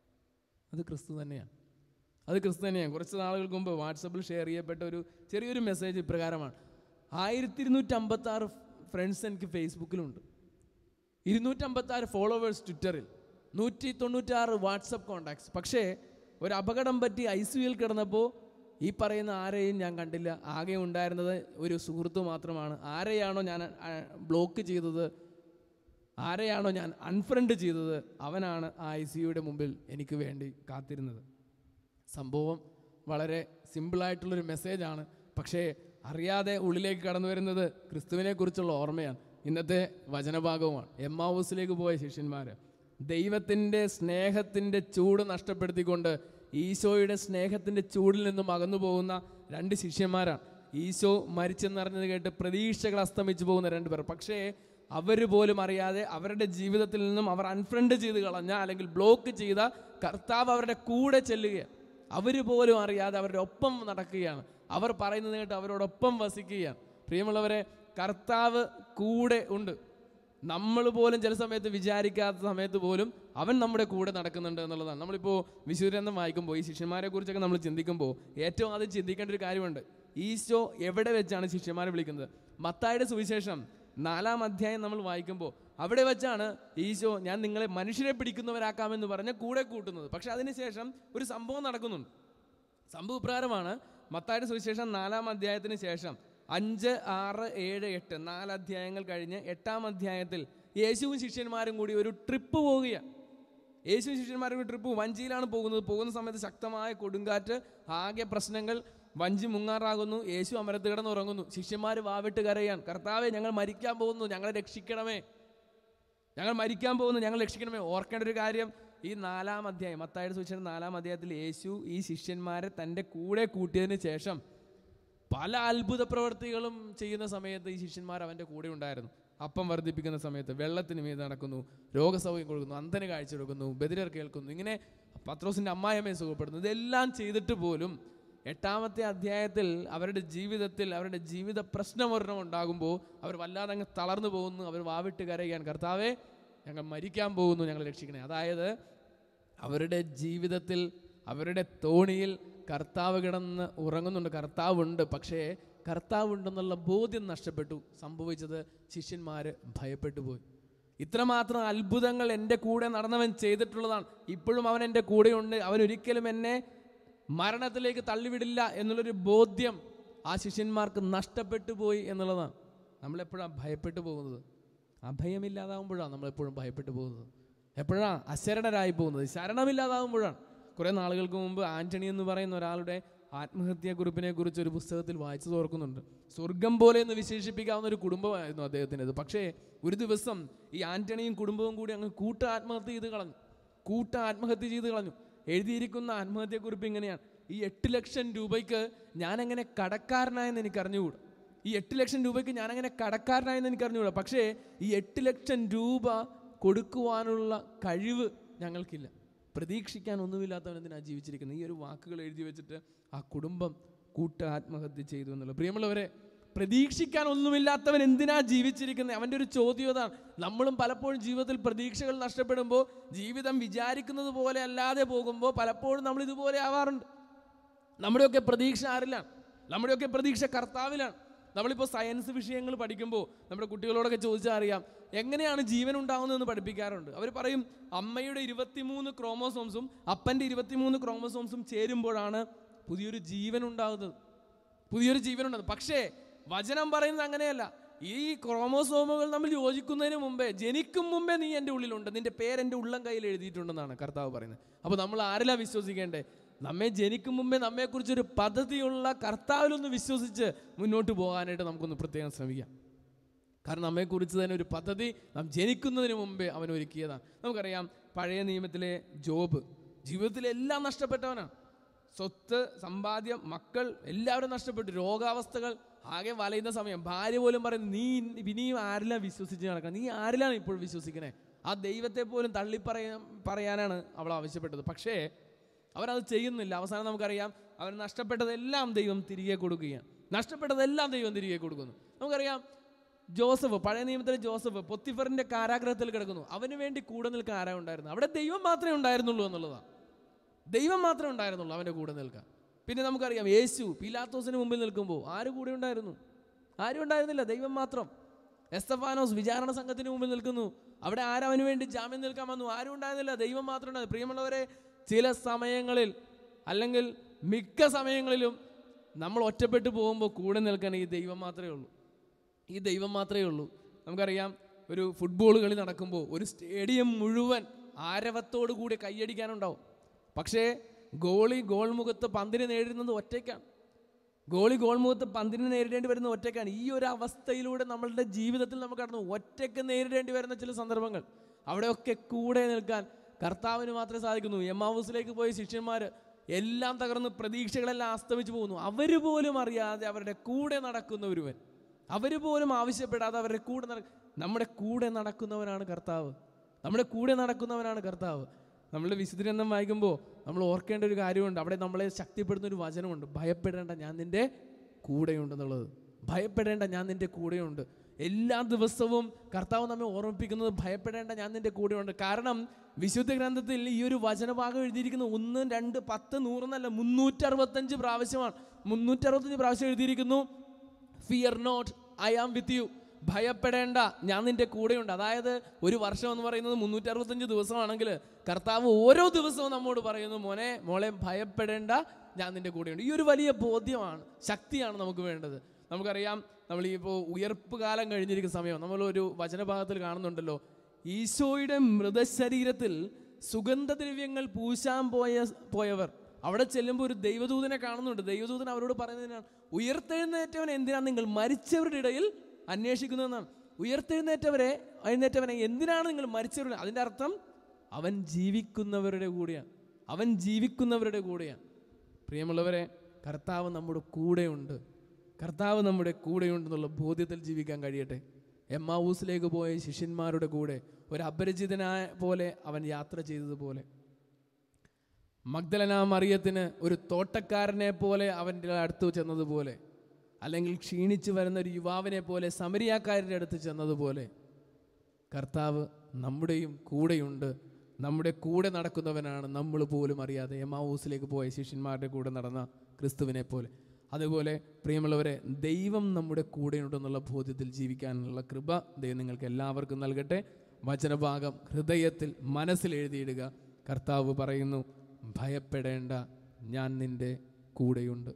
അത് ക്രിസ്തു തന്നെയാണ് അത് ക്രിസ്തു തന്നെയാണ് കുറച്ച് നാളുകൾക്ക് മുമ്പ് വാട്സപ്പിൽ ഷെയർ ചെയ്യപ്പെട്ട ഒരു ചെറിയൊരു മെസ്സേജ് ഇപ്രകാരമാണ് ആയിരത്തി ഇരുന്നൂറ്റി അമ്പത്തി ആറ് ഫ്രണ്ട്സ് എനിക്ക് ഫേസ്ബുക്കിലുണ്ട് ഇരുന്നൂറ്റമ്പത്തി ആറ് ഫോളോവേഴ്സ് ട്വിറ്ററിൽ നൂറ്റി തൊണ്ണൂറ്റാറ് വാട്സപ്പ് കോണ്ടാക്ട്സ് പക്ഷേ ഒരു അപകടം പറ്റി ഐ സിയുയിൽ കിടന്നപ്പോൾ ഈ പറയുന്ന ആരെയും ഞാൻ കണ്ടില്ല ആകെ ഉണ്ടായിരുന്നത് ഒരു സുഹൃത്ത് മാത്രമാണ് ആരെയാണോ ഞാൻ ബ്ലോക്ക് ചെയ്തത് ആരെയാണോ ഞാൻ അൺഫ്രണ്ട് ചെയ്തത് അവനാണ് ആ ഐ സിയുടെ മുമ്പിൽ എനിക്ക് വേണ്ടി കാത്തിരുന്നത് സംഭവം വളരെ സിമ്പിളായിട്ടുള്ളൊരു മെസ്സേജാണ് പക്ഷേ അറിയാതെ ഉള്ളിലേക്ക് കടന്നു വരുന്നത് ക്രിസ്തുവിനെ കുറിച്ചുള്ള ഓർമ്മയാണ് ഇന്നത്തെ വചനഭാഗവുമാണ് എം ഹൗസിലേക്ക് പോയ ശിഷ്യന്മാർ ദൈവത്തിൻ്റെ സ്നേഹത്തിൻ്റെ ചൂട് നഷ്ടപ്പെടുത്തിക്കൊണ്ട് ഈശോയുടെ സ്നേഹത്തിൻ്റെ ചൂടിൽ നിന്നും അകന്നു പോകുന്ന രണ്ട് ശിഷ്യന്മാരാണ് ഈശോ മരിച്ചെന്നറിഞ്ഞത് കേട്ട് പ്രതീക്ഷകൾ അസ്തമിച്ചു പോകുന്ന രണ്ട് പേർ പക്ഷേ അവർ പോലും അറിയാതെ അവരുടെ ജീവിതത്തിൽ നിന്നും അവർ അൺഫ്രണ്ട് ചെയ്ത് കളഞ്ഞ അല്ലെങ്കിൽ ബ്ലോക്ക് ചെയ്ത കർത്താവ് അവരുടെ കൂടെ ചെല്ലുകയാണ് അവർ പോലും അറിയാതെ അവരുടെ ഒപ്പം നടക്കുകയാണ് അവർ പറയുന്നത് കേട്ട് അവരോടൊപ്പം വസിക്കുകയാണ് പ്രിയമുള്ളവരെ കർത്താവ് കൂടെ ഉണ്ട് നമ്മൾ പോലും ചില സമയത്ത് വിചാരിക്കാത്ത സമയത്ത് പോലും അവൻ നമ്മുടെ കൂടെ നടക്കുന്നുണ്ട് എന്നുള്ളതാണ് നമ്മളിപ്പോൾ വിശുദ്ധരന്തം വായിക്കുമ്പോൾ ഈ ശിഷ്യന്മാരെ കുറിച്ചൊക്കെ നമ്മൾ ചിന്തിക്കുമ്പോൾ ഏറ്റവും ആദ്യം ചിന്തിക്കേണ്ട ഒരു കാര്യമുണ്ട് ഈശോ എവിടെ വെച്ചാണ് ശിഷ്യന്മാരെ വിളിക്കുന്നത് മത്തായുടെ സുവിശേഷം നാലാം അധ്യായം നമ്മൾ വായിക്കുമ്പോൾ അവിടെ വെച്ചാണ് ഈശോ ഞാൻ നിങ്ങളെ മനുഷ്യരെ പിടിക്കുന്നവരാക്കാമെന്ന് പറഞ്ഞ് കൂടെ കൂട്ടുന്നത് പക്ഷെ അതിനുശേഷം ഒരു സംഭവം നടക്കുന്നുണ്ട് സംഭവ പ്രകാരമാണ് മത്തായുടെ സുവിശേഷം നാലാം അധ്യായത്തിന് ശേഷം അഞ്ച് ആറ് ഏഴ് എട്ട് നാല് അധ്യായങ്ങൾ കഴിഞ്ഞ് എട്ടാം അധ്യായത്തിൽ യേശുവും ശിഷ്യന്മാരും കൂടി ഒരു ട്രിപ്പ് പോവുകയാണ് യേശു ശിഷ്യന്മാരുടെ ട്രിപ്പ് വഞ്ചിയിലാണ് പോകുന്നത് പോകുന്ന സമയത്ത് ശക്തമായ കൊടുങ്കാറ്റ് ആകെ പ്രശ്നങ്ങൾ വഞ്ചി മുങ്ങാറാകുന്നു യേശു അമരത്ത് കിടന്ന് ഉറങ്ങുന്നു ശിഷ്യന്മാർ വാവിട്ട് കരയാൻ കർത്താവെ ഞങ്ങൾ മരിക്കാൻ പോകുന്നു ഞങ്ങളെ രക്ഷിക്കണമേ ഞങ്ങൾ മരിക്കാൻ പോകുന്നു ഞങ്ങൾ രക്ഷിക്കണമേ ഓർക്കേണ്ട ഒരു കാര്യം ഈ നാലാം അധ്യായം മത്തായുടെ സൂചന നാലാം അധ്യായത്തിൽ യേശു ഈ ശിഷ്യന്മാരെ തൻ്റെ കൂടെ കൂട്ടിയതിന് ശേഷം പല അത്ഭുത പ്രവർത്തികളും ചെയ്യുന്ന സമയത്ത് ഈ ശിഷ്യന്മാർ അവൻ്റെ കൂടെ ഉണ്ടായിരുന്നു അപ്പം വർദ്ധിപ്പിക്കുന്ന സമയത്ത് വെള്ളത്തിന് മീത് നടക്കുന്നു രോഗസൗകര്യം കൊടുക്കുന്നു അന്ധന് കാഴ്ച കൊടുക്കുന്നു ബദിരർ കേൾക്കുന്നു ഇങ്ങനെ പത്രോസിൻ്റെ അമ്മായിയമ്മയെ സുഖപ്പെടുന്നു ഇതെല്ലാം ചെയ്തിട്ട് പോലും എട്ടാമത്തെ അധ്യായത്തിൽ അവരുടെ ജീവിതത്തിൽ അവരുടെ ജീവിത പ്രശ്നം ഒരെണ്ണം ഉണ്ടാകുമ്പോൾ അവർ വല്ലാതെ അങ്ങ് തളർന്നു പോകുന്നു അവർ വാവിട്ട് കരയാൻ കർത്താവേ ഞങ്ങൾ മരിക്കാൻ പോകുന്നു ഞങ്ങൾ രക്ഷിക്കണേ അതായത് അവരുടെ ജീവിതത്തിൽ അവരുടെ തോണിയിൽ കർത്താവ് കിടന്ന് ഉറങ്ങുന്നുണ്ട് കർത്താവുണ്ട് പക്ഷേ കർത്താവുണ്ടെന്നുള്ള ബോധ്യം നഷ്ടപ്പെട്ടു സംഭവിച്ചത് ശിഷ്യന്മാർ ഭയപ്പെട്ടു പോയി ഇത്രമാത്രം അത്ഭുതങ്ങൾ എൻ്റെ കൂടെ നടന്നവൻ ചെയ്തിട്ടുള്ളതാണ് ഇപ്പോഴും അവൻ എൻ്റെ കൂടെയുണ്ട് അവൻ ഒരിക്കലും എന്നെ മരണത്തിലേക്ക് തള്ളിവിടില്ല എന്നുള്ളൊരു ബോധ്യം ആ ശിഷ്യന്മാർക്ക് നഷ്ടപ്പെട്ടു പോയി എന്നുള്ളതാണ് നമ്മളെപ്പോഴാണ് ഭയപ്പെട്ടു പോകുന്നത് അഭയമില്ലാതാവുമ്പോഴാണ് നമ്മളെപ്പോഴും ഭയപ്പെട്ടു പോകുന്നത് എപ്പോഴാണ് അശരണരായി പോകുന്നത് ശരണമില്ലാതാവുമ്പോഴാണ് കുറേ നാളുകൾക്ക് മുമ്പ് ആന്റണി എന്ന് പറയുന്ന ഒരാളുടെ ആത്മഹത്യാ കുറിപ്പിനെ കുറിച്ച് ഒരു പുസ്തകത്തിൽ വായിച്ചു തോർക്കുന്നുണ്ട് സ്വർഗം പോലെ എന്ന് വിശേഷിപ്പിക്കാവുന്ന ഒരു കുടുംബമായിരുന്നു അദ്ദേഹത്തിൻ്റെത് പക്ഷേ ഒരു ദിവസം ഈ ആന്റണിയും കുടുംബവും കൂടി അങ്ങ് കൂട്ട ആത്മഹത്യ ചെയ്ത് കളഞ്ഞു കൂട്ട ആത്മഹത്യ ചെയ്ത് കളഞ്ഞു എഴുതിയിരിക്കുന്ന ആത്മഹത്യാക്കുറിപ്പ് ഇങ്ങനെയാണ് ഈ എട്ട് ലക്ഷം രൂപയ്ക്ക് ഞാനെങ്ങനെ കടക്കാരനായെന്ന് എനിക്ക് അറിഞ്ഞുകൂടാ ഈ എട്ട് ലക്ഷം രൂപയ്ക്ക് ഞാനങ്ങനെ കടക്കാരനായെന്ന് എനിക്ക് അറിഞ്ഞുകൂടാ പക്ഷേ ഈ എട്ട് ലക്ഷം രൂപ കൊടുക്കുവാനുള്ള കഴിവ് ഞങ്ങൾക്കില്ല പ്രതീക്ഷിക്കാൻ ഒന്നുമില്ലാത്തവൻ എന്തിനാ ജീവിച്ചിരിക്കുന്നത് ഈ ഒരു വാക്കുകൾ എഴുതി വെച്ചിട്ട് ആ കുടുംബം കൂട്ട ആത്മഹത്യ ചെയ്തു എന്നുള്ളത് പ്രിയമുള്ളവരെ പ്രതീക്ഷിക്കാൻ ഒന്നുമില്ലാത്തവൻ എന്തിനാ ജീവിച്ചിരിക്കുന്നത് അവൻ്റെ ഒരു ചോദ്യം അതാണ് നമ്മളും പലപ്പോഴും ജീവിതത്തിൽ പ്രതീക്ഷകൾ നഷ്ടപ്പെടുമ്പോൾ ജീവിതം വിചാരിക്കുന്നത് പോലെ അല്ലാതെ പോകുമ്പോൾ പലപ്പോഴും നമ്മൾ ഇതുപോലെ ആവാറുണ്ട് നമ്മുടെയൊക്കെ പ്രതീക്ഷ ആരിലാണ് നമ്മുടെയൊക്കെ പ്രതീക്ഷ കർത്താവിലാണ് നമ്മളിപ്പോൾ സയൻസ് വിഷയങ്ങൾ പഠിക്കുമ്പോൾ നമ്മുടെ കുട്ടികളോടൊക്കെ ചോദിച്ചാൽ അറിയാം എങ്ങനെയാണ് ജീവൻ ഉണ്ടാകുന്നതെന്ന് പഠിപ്പിക്കാറുണ്ട് അവർ പറയും അമ്മയുടെ ഇരുപത്തിമൂന്ന് ക്രോമോസോംസും അപ്പൻ്റെ ഇരുപത്തിമൂന്ന് ക്രോമോസോംസും ചേരുമ്പോഴാണ് പുതിയൊരു ജീവൻ ഉണ്ടാകുന്നത് പുതിയൊരു ജീവൻ ഉണ്ടാകുന്നത് പക്ഷേ വചനം പറയുന്നത് അങ്ങനെയല്ല ഈ ക്രോമോസോമുകൾ നമ്മൾ യോജിക്കുന്നതിന് മുമ്പേ ജനിക്കും മുമ്പേ നീ എൻ്റെ ഉള്ളിലുണ്ട് നിന്റെ പേര് എൻ്റെ ഉള്ളം കയ്യിൽ എഴുതിയിട്ടുണ്ടെന്നാണ് കർത്താവ് പറയുന്നത് അപ്പോൾ നമ്മൾ ആരിലാ വിശ്വസിക്കേണ്ടേ നമ്മെ ജനിക്കും മുമ്പേ നമ്മെക്കുറിച്ചൊരു പദ്ധതിയുള്ള കർത്താവിലൊന്ന് വിശ്വസിച്ച് മുന്നോട്ട് പോകാനായിട്ട് നമുക്കൊന്ന് പ്രത്യേകം ശ്രമിക്കാം കാരണം നമ്മെക്കുറിച്ച് തന്നെ ഒരു പദ്ധതി നാം ജനിക്കുന്നതിന് മുമ്പേ അവൻ ഒരുക്കിയതാണ് നമുക്കറിയാം പഴയ നിയമത്തിലെ ജോബ് ജീവിതത്തിലെല്ലാം നഷ്ടപ്പെട്ടവനാണ് സ്വത്ത് സമ്പാദ്യം മക്കൾ എല്ലാവരും നഷ്ടപ്പെട്ടു രോഗാവസ്ഥകൾ ആകെ വലയുന്ന സമയം ഭാര്യ പോലും പറയുന്നു നീ ഇനി- ഇനിയും ആരിലാണ് വിശ്വസിച്ച് നടക്കണം നീ ആരിലാണ് ഇപ്പോൾ വിശ്വസിക്കണേ ആ ദൈവത്തെ പോലും തള്ളി പറയാൻ പറയാനാണ് അവൾ ആവശ്യപ്പെട്ടത് പക്ഷേ അവരത് ചെയ്യുന്നില്ല അവസാനം നമുക്കറിയാം അവർ നഷ്ടപ്പെട്ടതെല്ലാം ദൈവം തിരികെ കൊടുക്കുകയാണ് നഷ്ടപ്പെട്ടതെല്ലാം ദൈവം തിരികെ കൊടുക്കുന്നു നമുക്കറിയാം ജോസഫ് പഴയ നിയമത്തിലെ ജോസഫ് പൊത്തിഫറിന്റെ കാരാഗ്രഹത്തിൽ കിടക്കുന്നു അവന് വേണ്ടി കൂടെ നിൽക്കാൻ ആരാ ഉണ്ടായിരുന്നു അവിടെ ദൈവം മാത്രമേ ഉണ്ടായിരുന്നുള്ളൂ എന്നുള്ളതാണ് ദൈവം മാത്രമേ ഉണ്ടായിരുന്നുള്ളൂ അവൻ്റെ കൂടെ നിൽക്കാൻ പിന്നെ നമുക്കറിയാം യേശു പിലാത്തോസിന് മുമ്പിൽ നിൽക്കുമ്പോൾ ആര് കൂടെ ഉണ്ടായിരുന്നു ആരും ഉണ്ടായിരുന്നില്ല ദൈവം മാത്രം എസ്തഫാനോസ് വിചാരണ സംഘത്തിന് മുമ്പിൽ നിൽക്കുന്നു അവിടെ ആരവന് വേണ്ടി ജാമ്യം നിൽക്കാൻ വന്നു ആരും ഉണ്ടായിരുന്നില്ല ദൈവം മാത്രം ഉണ്ടായിരുന്നു പ്രിയമുള്ളവരെ ചില സമയങ്ങളിൽ അല്ലെങ്കിൽ മിക്ക സമയങ്ങളിലും നമ്മൾ ഒറ്റപ്പെട്ടു പോകുമ്പോൾ കൂടെ നിൽക്കാൻ ഈ ദൈവം മാത്രമേ ഉള്ളൂ ഈ ദൈവം മാത്രമേ ഉള്ളൂ നമുക്കറിയാം ഒരു ഫുട്ബോൾ കളി നടക്കുമ്പോൾ ഒരു സ്റ്റേഡിയം മുഴുവൻ ആരവത്തോടു കൂടി കൈയടിക്കാനുണ്ടാവും പക്ഷേ ഗോളി ഗോൾ മുഖത്ത് പന്തിനെ നേരിടുന്നത് ഒറ്റയ്ക്കാണ് ഗോളി ഗോൾ മുഖത്ത് പന്തിനെ നേരിടേണ്ടി വരുന്നത് ഒറ്റയ്ക്കാണ് ഈ ഒരു അവസ്ഥയിലൂടെ നമ്മളുടെ ജീവിതത്തിൽ നമുക്ക് കടന്നു ഒറ്റയ്ക്ക് നേരിടേണ്ടി വരുന്ന ചില സന്ദർഭങ്ങൾ അവിടെയൊക്കെ കൂടെ നിൽക്കാൻ കർത്താവിന് മാത്രമേ സാധിക്കുന്നു എം ഹൗസിലേക്ക് പോയ ശിഷ്യന്മാർ എല്ലാം തകർന്ന് പ്രതീക്ഷകളെല്ലാം അസ്തമിച്ചു പോകുന്നു അവർ പോലും അറിയാതെ അവരുടെ കൂടെ നടക്കുന്ന ഒരുവൻ അവർ പോലും ആവശ്യപ്പെടാതെ അവരുടെ കൂടെ നട നമ്മുടെ കൂടെ നടക്കുന്നവനാണ് കർത്താവ് നമ്മുടെ കൂടെ നടക്കുന്നവനാണ് കർത്താവ് നമ്മളുടെ വിശുദ്ധഗ്രന്ഥം വായിക്കുമ്പോൾ നമ്മൾ ഓർക്കേണ്ട ഒരു കാര്യമുണ്ട് അവിടെ നമ്മളെ ശക്തിപ്പെടുന്ന ഒരു വചനമുണ്ട് ഭയപ്പെടേണ്ട ഞാൻ നിൻ്റെ കൂടെയുണ്ടെന്നുള്ളത് ഭയപ്പെടേണ്ട ഞാൻ നിൻ്റെ കൂടെയുണ്ട് എല്ലാ ദിവസവും കർത്താവ് നമ്മെ ഓർമ്മിപ്പിക്കുന്നത് ഭയപ്പെടേണ്ട ഞാൻ നിൻ്റെ കൂടെയുണ്ട് കാരണം വിശുദ്ധ ഗ്രന്ഥത്തിൽ ഈ ഒരു വചനഭാഗം എഴുതിയിരിക്കുന്ന ഒന്ന് രണ്ട് പത്ത് നൂറെന്നല്ല മുന്നൂറ്ററുപത്തഞ്ച് പ്രാവശ്യമാണ് മുന്നൂറ്ററുപത്തഞ്ച് പ്രാവശ്യം എഴുതിയിരിക്കുന്നു fear not I am with you ഭയപ്പെടേണ്ട ഞാൻ നിന്റെ കൂടെയുണ്ട് അതായത് ഒരു വർഷം എന്ന് പറയുന്നത് മുന്നൂറ്റി അറുപത്തഞ്ച് ദിവസമാണെങ്കിൽ കർത്താവ് ഓരോ ദിവസവും നമ്മോട് പറയുന്നു മോനെ മോളെ ഭയപ്പെടേണ്ട ഞാൻ നിന്റെ കൂടെയുണ്ട് ഈ ഒരു വലിയ ബോധ്യമാണ് ശക്തിയാണ് നമുക്ക് വേണ്ടത് നമുക്കറിയാം നമ്മൾ ഈ ഇപ്പോൾ ഉയർപ്പ് കാലം കഴിഞ്ഞിരിക്കുന്ന സമയം നമ്മൾ ഒരു വചനഭാഗത്തിൽ കാണുന്നുണ്ടല്ലോ ഈശോയുടെ മൃതശരീരത്തിൽ സുഗന്ധദ്രവ്യങ്ങൾ പൂശാൻ പോയ പോയവർ അവിടെ ചെല്ലുമ്പോൾ ഒരു ദൈവദൂതനെ കാണുന്നുണ്ട് ദൈവദൂതൻ അവരോട് പറയുന്നതിനാണ് ഉയർത്തെഴുന്നേറ്റവൻ എന്തിനാണ് നിങ്ങൾ മരിച്ചവരുടെ ഇടയിൽ അന്വേഷിക്കുന്നതെന്നാണ് ഉയർത്തെഴുന്നേറ്റവരെ എഴുന്നേറ്റവനെ എന്തിനാണ് നിങ്ങൾ മരിച്ചവരുടെ അതിൻ്റെ അർത്ഥം അവൻ ജീവിക്കുന്നവരുടെ കൂടെയാണ് അവൻ ജീവിക്കുന്നവരുടെ കൂടെയാണ് പ്രിയമുള്ളവരെ കർത്താവ് നമ്മുടെ കൂടെയുണ്ട് കർത്താവ് നമ്മുടെ കൂടെയുണ്ടെന്നുള്ള ബോധ്യത്തിൽ ജീവിക്കാൻ കഴിയട്ടെ എമ്മാവൂസിലേക്ക് പോയ ശിഷ്യന്മാരുടെ കൂടെ ഒരു അപരിചിതനായ പോലെ അവൻ യാത്ര ചെയ്തതുപോലെ മഗ്ദലന മറിയത്തിന് ഒരു തോട്ടക്കാരനെ പോലെ അവൻ്റെ അടുത്ത് ചെന്നതുപോലെ അല്ലെങ്കിൽ ക്ഷീണിച്ചു വരുന്ന ഒരു യുവാവിനെ പോലെ സമരിയാക്കാരുടെ അടുത്ത് ചെന്നതുപോലെ കർത്താവ് നമ്മുടെയും കൂടെയുണ്ട് നമ്മുടെ കൂടെ നടക്കുന്നവനാണ് നമ്മൾ പോലും അറിയാതെ എമാവൂസിലേക്ക് പോയ ശിഷ്യന്മാരുടെ കൂടെ നടന്ന ക്രിസ്തുവിനെ പോലെ അതുപോലെ പ്രിയമുള്ളവരെ ദൈവം നമ്മുടെ കൂടെയുണ്ടെന്നുള്ള ബോധ്യത്തിൽ ജീവിക്കാനുള്ള കൃപ ദൈവം നിങ്ങൾക്ക് എല്ലാവർക്കും നൽകട്ടെ വചനഭാഗം ഹൃദയത്തിൽ മനസ്സിൽ എഴുതിയിടുക കർത്താവ് പറയുന്നു ഭയപ്പെടേണ്ട ഞാൻ നിന്റെ കൂടെയുണ്ട്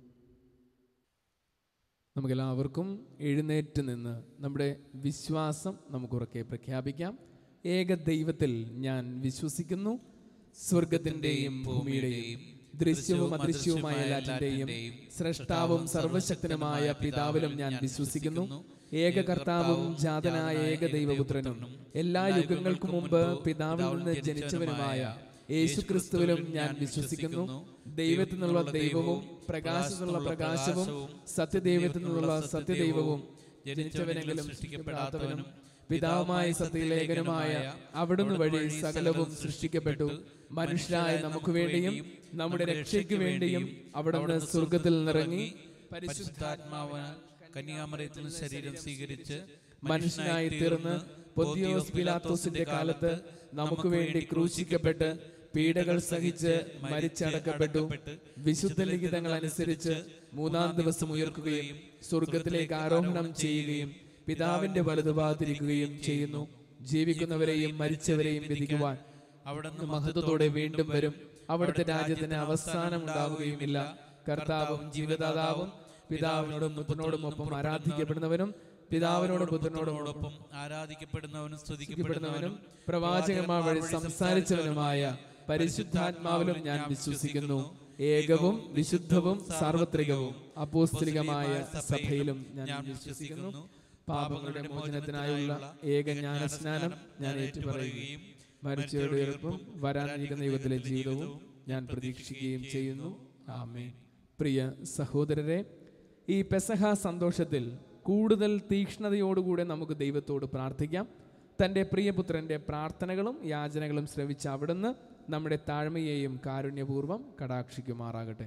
നമുക്കെല്ലാവർക്കും എഴുന്നേറ്റ് നിന്ന് നമ്മുടെ വിശ്വാസം നമുക്ക് ഉറക്കെ പ്രഖ്യാപിക്കാം ഏക ദൈവത്തിൽ ഞാൻ വിശ്വസിക്കുന്നു സ്വർഗത്തിൻ്റെയും ഭൂമിയുടെയും ദൃശ്യവും അദൃശ്യവുമായ എല്ലാറ്റിൻ്റെയും സൃഷ്ടാവും സർവശക്തനുമായ പിതാവിലും ഞാൻ വിശ്വസിക്കുന്നു ഏക കർത്താവും ജാതനായ ഏക ദൈവപുത്രനും എല്ലാ യുഗങ്ങൾക്കും മുമ്പ് പിതാവിൽ നിന്ന് ജനിച്ചവനുമായ യേശുക്രിസ്തുവിലും ഞാൻ വിശ്വസിക്കുന്നു ദൈവത്തിൽ നിന്നുള്ള ദൈവവും പ്രകാശത്തിനുള്ള പ്രകാശവും സത്യദൈവത്തിൽ നിന്നുള്ള സത്യദൈവവും ജനിച്ചവനെങ്കിലും സൃഷ്ടിക്കപ്പെടാത്തവനും പിതാവുമായ സത്യലേഖനുമായ അവിടുന്ന് വഴി സകലവും സൃഷ്ടിക്കപ്പെട്ടു മനുഷ്യരായ നമുക്ക് വേണ്ടിയും നമ്മുടെ രക്ഷയ്ക്ക് വേണ്ടിയും അവിടുന്ന് സ്വർഗത്തിൽ നിറങ്ങി പരിശുദ്ധാത്മാവിനാൽ കന്യാമറിയത്തിൽ ശരീരം സ്വീകരിച്ച് മനുഷ്യനായി തീർന്ന് പൊന്തിയോസ് പിലാത്തോസിന്റെ കാലത്ത് നമുക്ക് വേണ്ടി ക്രൂശിക്കപ്പെട്ട് പീഡകൾ സഹിച്ച് മരിച്ചടക്കപ്പെട്ടു വിശുദ്ധ ലിഖിതങ്ങൾ അനുസരിച്ച് മൂന്നാം ദിവസം ഉയർക്കുകയും സ്വർഗത്തിലേക്ക് ആരോഹണം ചെയ്യുകയും പിതാവിന്റെ വലതുഭാഗത്തിരിക്കുകയും ചെയ്യുന്നു ജീവിക്കുന്നവരെയും മരിച്ചവരെയും വിധിക്കുവാൻ അവിടുന്ന് മഹത്വത്തോടെ വീണ്ടും വരും അവിടുത്തെ രാജ്യത്തിന് അവസാനം ഉണ്ടാവുകയുമില്ല കർത്താവും ജീവദാതാവും പിതാവിനോടും പുത്രനോടും ഒപ്പം ആരാധിക്കപ്പെടുന്നവനും പിതാവിനോടും പുത്രനോടും ആരാധിക്കപ്പെടുന്നവനും സ്തുതിക്കപ്പെടുന്നവനും സ്തുതിക്കപ്പെടുന്നവനും പ്രവാചകന്മാർ വഴി സംസാരിച്ചവനുമായ പരിശുദ്ധാത്മാവിലും ഞാൻ വിശ്വസിക്കുന്നു ഏകവും വിശുദ്ധവും സാർവത്രികവും അപ്പോസ്തലികമായ സഭയിലും ഞാൻ വിശ്വസിക്കുന്നു പാപങ്ങളുടെ മോചനത്തിനായുള്ള ഏക ജ്ഞാനസ്നാനം ഞാൻ ഏറ്റുപറയുകയും മരിച്ചവരുടെ ഉയർപ്പും വരാനിരിക്കുന്ന യുഗത്തിലെ ജീവിതവും ഞാൻ പ്രതീക്ഷിക്കുകയും ചെയ്യുന്നു ആമേ പ്രിയ സഹോദരരെ ഈ പെസഹ സന്തോഷത്തിൽ കൂടുതൽ തീക്ഷ്ണതയോടുകൂടെ നമുക്ക് ദൈവത്തോട് പ്രാർത്ഥിക്കാം തൻ്റെ പ്രിയപുത്രൻ്റെ പ്രാർത്ഥനകളും യാചനകളും ശ്രവിച്ച അവിടുന്ന് നമ്മുടെ താഴ്മയെയും കാരുണ്യപൂർവ്വം കടാക്ഷിക്കുമാറാകട്ടെ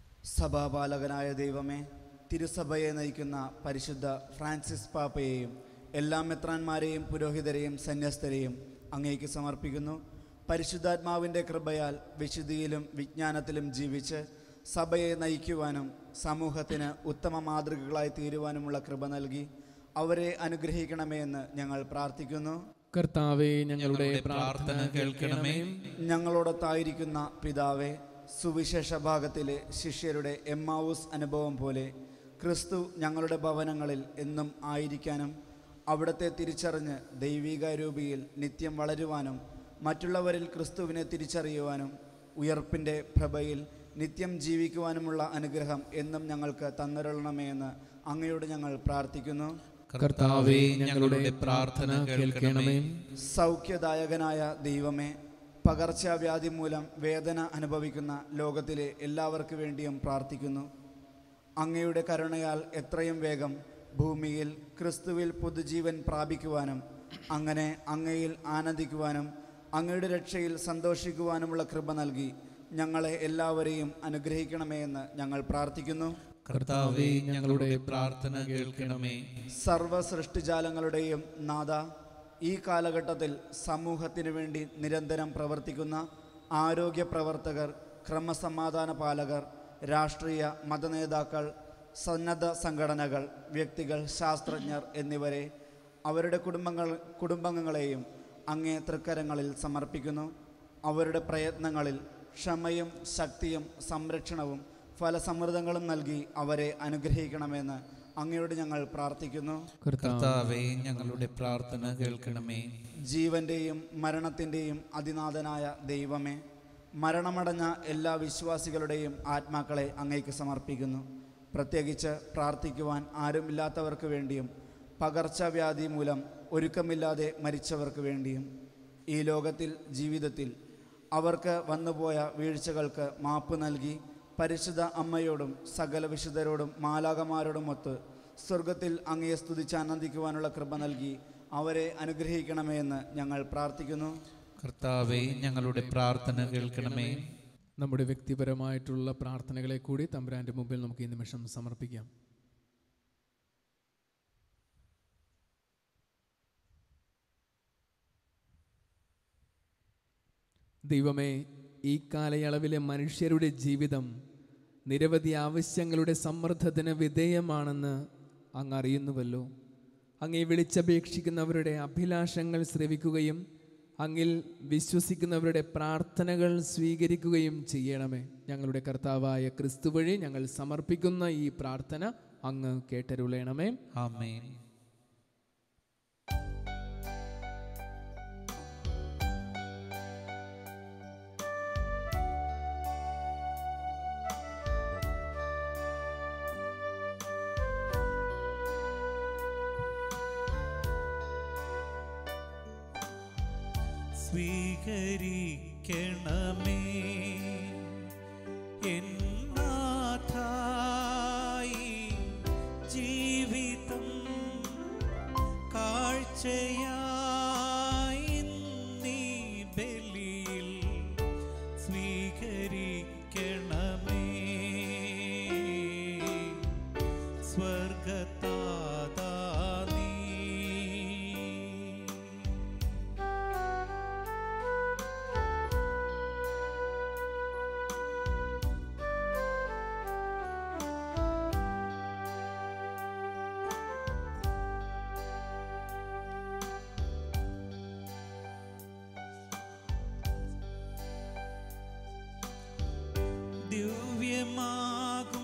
സഭാപാലകനായ ദൈവമേ തിരുസഭയെ നയിക്കുന്ന പരിശുദ്ധ ഫ്രാൻസിസ് പാപ്പയെയും എല്ലാ മെത്രാന്മാരെയും പുരോഹിതരെയും സന്യസ്തരെയും അങ്ങേക്ക് സമർപ്പിക്കുന്നു പരിശുദ്ധാത്മാവിൻ്റെ കൃപയാൽ വിശുദ്ധിയിലും വിജ്ഞാനത്തിലും ജീവിച്ച് സഭയെ നയിക്കുവാനും സമൂഹത്തിന് ഉത്തമ മാതൃകകളായി തീരുവാനുമുള്ള കൃപ നൽകി അവരെ അനുഗ്രഹിക്കണമേ എന്ന് ഞങ്ങൾ പ്രാർത്ഥിക്കുന്നു കർത്താവെ ഞങ്ങളുടെ ഞങ്ങളുടെ പ്രാർത്ഥന പ്രാർത്ഥന കേൾക്കണമേ കേൾക്കണമേ ഞങ്ങളോടൊത്തായിരിക്കുന്ന പിതാവേ സുവിശേഷ ഭാഗത്തിലെ ശിഷ്യരുടെ എമ്മാവൂസ് അനുഭവം പോലെ ക്രിസ്തു ഞങ്ങളുടെ ഭവനങ്ങളിൽ എന്നും ആയിരിക്കാനും അവിടത്തെ തിരിച്ചറിഞ്ഞ് ദൈവിക രൂപിയിൽ നിത്യം വളരുവാനും മറ്റുള്ളവരിൽ ക്രിസ്തുവിനെ തിരിച്ചറിയുവാനും ഉയർപ്പിൻ്റെ പ്രഭയിൽ നിത്യം ജീവിക്കുവാനുമുള്ള അനുഗ്രഹം എന്നും ഞങ്ങൾക്ക് തന്നരുളണമേ എന്ന് അങ്ങയോട് ഞങ്ങൾ പ്രാർത്ഥിക്കുന്നു കർത്താവെ ഞങ്ങളുടെ പ്രാർത്ഥന കേൾക്കണമേ സൗഖ്യദായകനായ ദൈവമേ പകർച്ചവ്യാധി മൂലം വേദന അനുഭവിക്കുന്ന ലോകത്തിലെ എല്ലാവർക്കു വേണ്ടിയും പ്രാർത്ഥിക്കുന്നു അങ്ങയുടെ കരുണയാൽ എത്രയും വേഗം ഭൂമിയിൽ ക്രിസ്തുവിൽ പുതുജീവൻ പ്രാപിക്കുവാനും അങ്ങനെ അങ്ങയിൽ ആനന്ദിക്കുവാനും അങ്ങയുടെ രക്ഷയിൽ സന്തോഷിക്കുവാനുമുള്ള കൃപ നൽകി ഞങ്ങളെ എല്ലാവരെയും അനുഗ്രഹിക്കണമേ എന്ന് ഞങ്ങൾ പ്രാർത്ഥിക്കുന്നു കർത്താവെ ഞങ്ങളുടെ പ്രാർത്ഥന കേൾക്കണമേ സർവ സൃഷ്ടിജാലങ്ങളുടെയും നാഥ ഈ കാലഘട്ടത്തിൽ സമൂഹത്തിനു വേണ്ടി നിരന്തരം പ്രവർത്തിക്കുന്ന ആരോഗ്യ പ്രവർത്തകർ ക്രമസമാധാന പാലകർ രാഷ്ട്രീയ മതനേതാക്കൾ സന്നദ്ധ സംഘടനകൾ വ്യക്തികൾ ശാസ്ത്രജ്ഞർ എന്നിവരെ അവരുടെ കുടുംബങ്ങൾ കുടുംബാംഗങ്ങളെയും അങ്ങേ തൃക്കരങ്ങളിൽ സമർപ്പിക്കുന്നു അവരുടെ പ്രയത്നങ്ങളിൽ ക്ഷമയും ശക്തിയും സംരക്ഷണവും ഫലസമൃദ്ധങ്ങളും നൽകി അവരെ അനുഗ്രഹിക്കണമെന്ന് അങ്ങയോട് ഞങ്ങൾ പ്രാർത്ഥിക്കുന്നു കർത്താവെ ഞങ്ങളുടെ പ്രാർത്ഥന കേൾക്കണമേ ജീവന്റെയും മരണത്തിൻ്റെയും അതിനാഥനായ ദൈവമേ മരണമടഞ്ഞ എല്ലാ വിശ്വാസികളുടെയും ആത്മാക്കളെ അങ്ങേക്ക് സമർപ്പിക്കുന്നു പ്രത്യേകിച്ച് പ്രാർത്ഥിക്കുവാൻ ആരുമില്ലാത്തവർക്ക് വേണ്ടിയും പകർച്ചവ്യാധി മൂലം ഒരുക്കമില്ലാതെ മരിച്ചവർക്ക് വേണ്ടിയും ഈ ലോകത്തിൽ ജീവിതത്തിൽ അവർക്ക് വന്നുപോയ വീഴ്ചകൾക്ക് മാപ്പ് നൽകി പരിശുദ്ധ അമ്മയോടും സകല വിശുദ്ധരോടും മാലാകമാരോടുമൊത്ത് സ്വർഗത്തിൽ അങ്ങയെ സ്തുതിച്ച് ആനന്ദിക്കുവാനുള്ള കൃപ നൽകി അവരെ അനുഗ്രഹിക്കണമേ എന്ന് ഞങ്ങൾ പ്രാർത്ഥിക്കുന്നു കർത്താവെ ഞങ്ങളുടെ പ്രാർത്ഥന കേൾക്കണമേ നമ്മുടെ വ്യക്തിപരമായിട്ടുള്ള പ്രാർത്ഥനകളെ കൂടി തമ്പുരാൻ്റെ മുമ്പിൽ നമുക്ക് ഈ നിമിഷം സമർപ്പിക്കാം ദൈവമേ ഈ കാലയളവിലെ മനുഷ്യരുടെ ജീവിതം നിരവധി ആവശ്യങ്ങളുടെ സമ്മർദ്ദത്തിന് വിധേയമാണെന്ന് അങ്ങ് അറിയുന്നുവല്ലോ അങ്ങേ വിളിച്ചപേക്ഷിക്കുന്നവരുടെ അഭിലാഷങ്ങൾ ശ്രവിക്കുകയും അങ്ങിൽ വിശ്വസിക്കുന്നവരുടെ പ്രാർത്ഥനകൾ സ്വീകരിക്കുകയും ചെയ്യണമേ ഞങ്ങളുടെ കർത്താവായ ക്രിസ്തു വഴി ഞങ്ങൾ സമർപ്പിക്കുന്ന ഈ പ്രാർത്ഥന അങ്ങ് കേട്ടരുളയണമേ ആമേൻ സ്വീകരിക്കണമേ എന്നാഥായി ജീവിതം കാഴ്ചയായി നീ ബലിയിൽ സ്വീകരിക്കണമേ സ്വർഗത്താതാ നീ ദിവ്യമാകും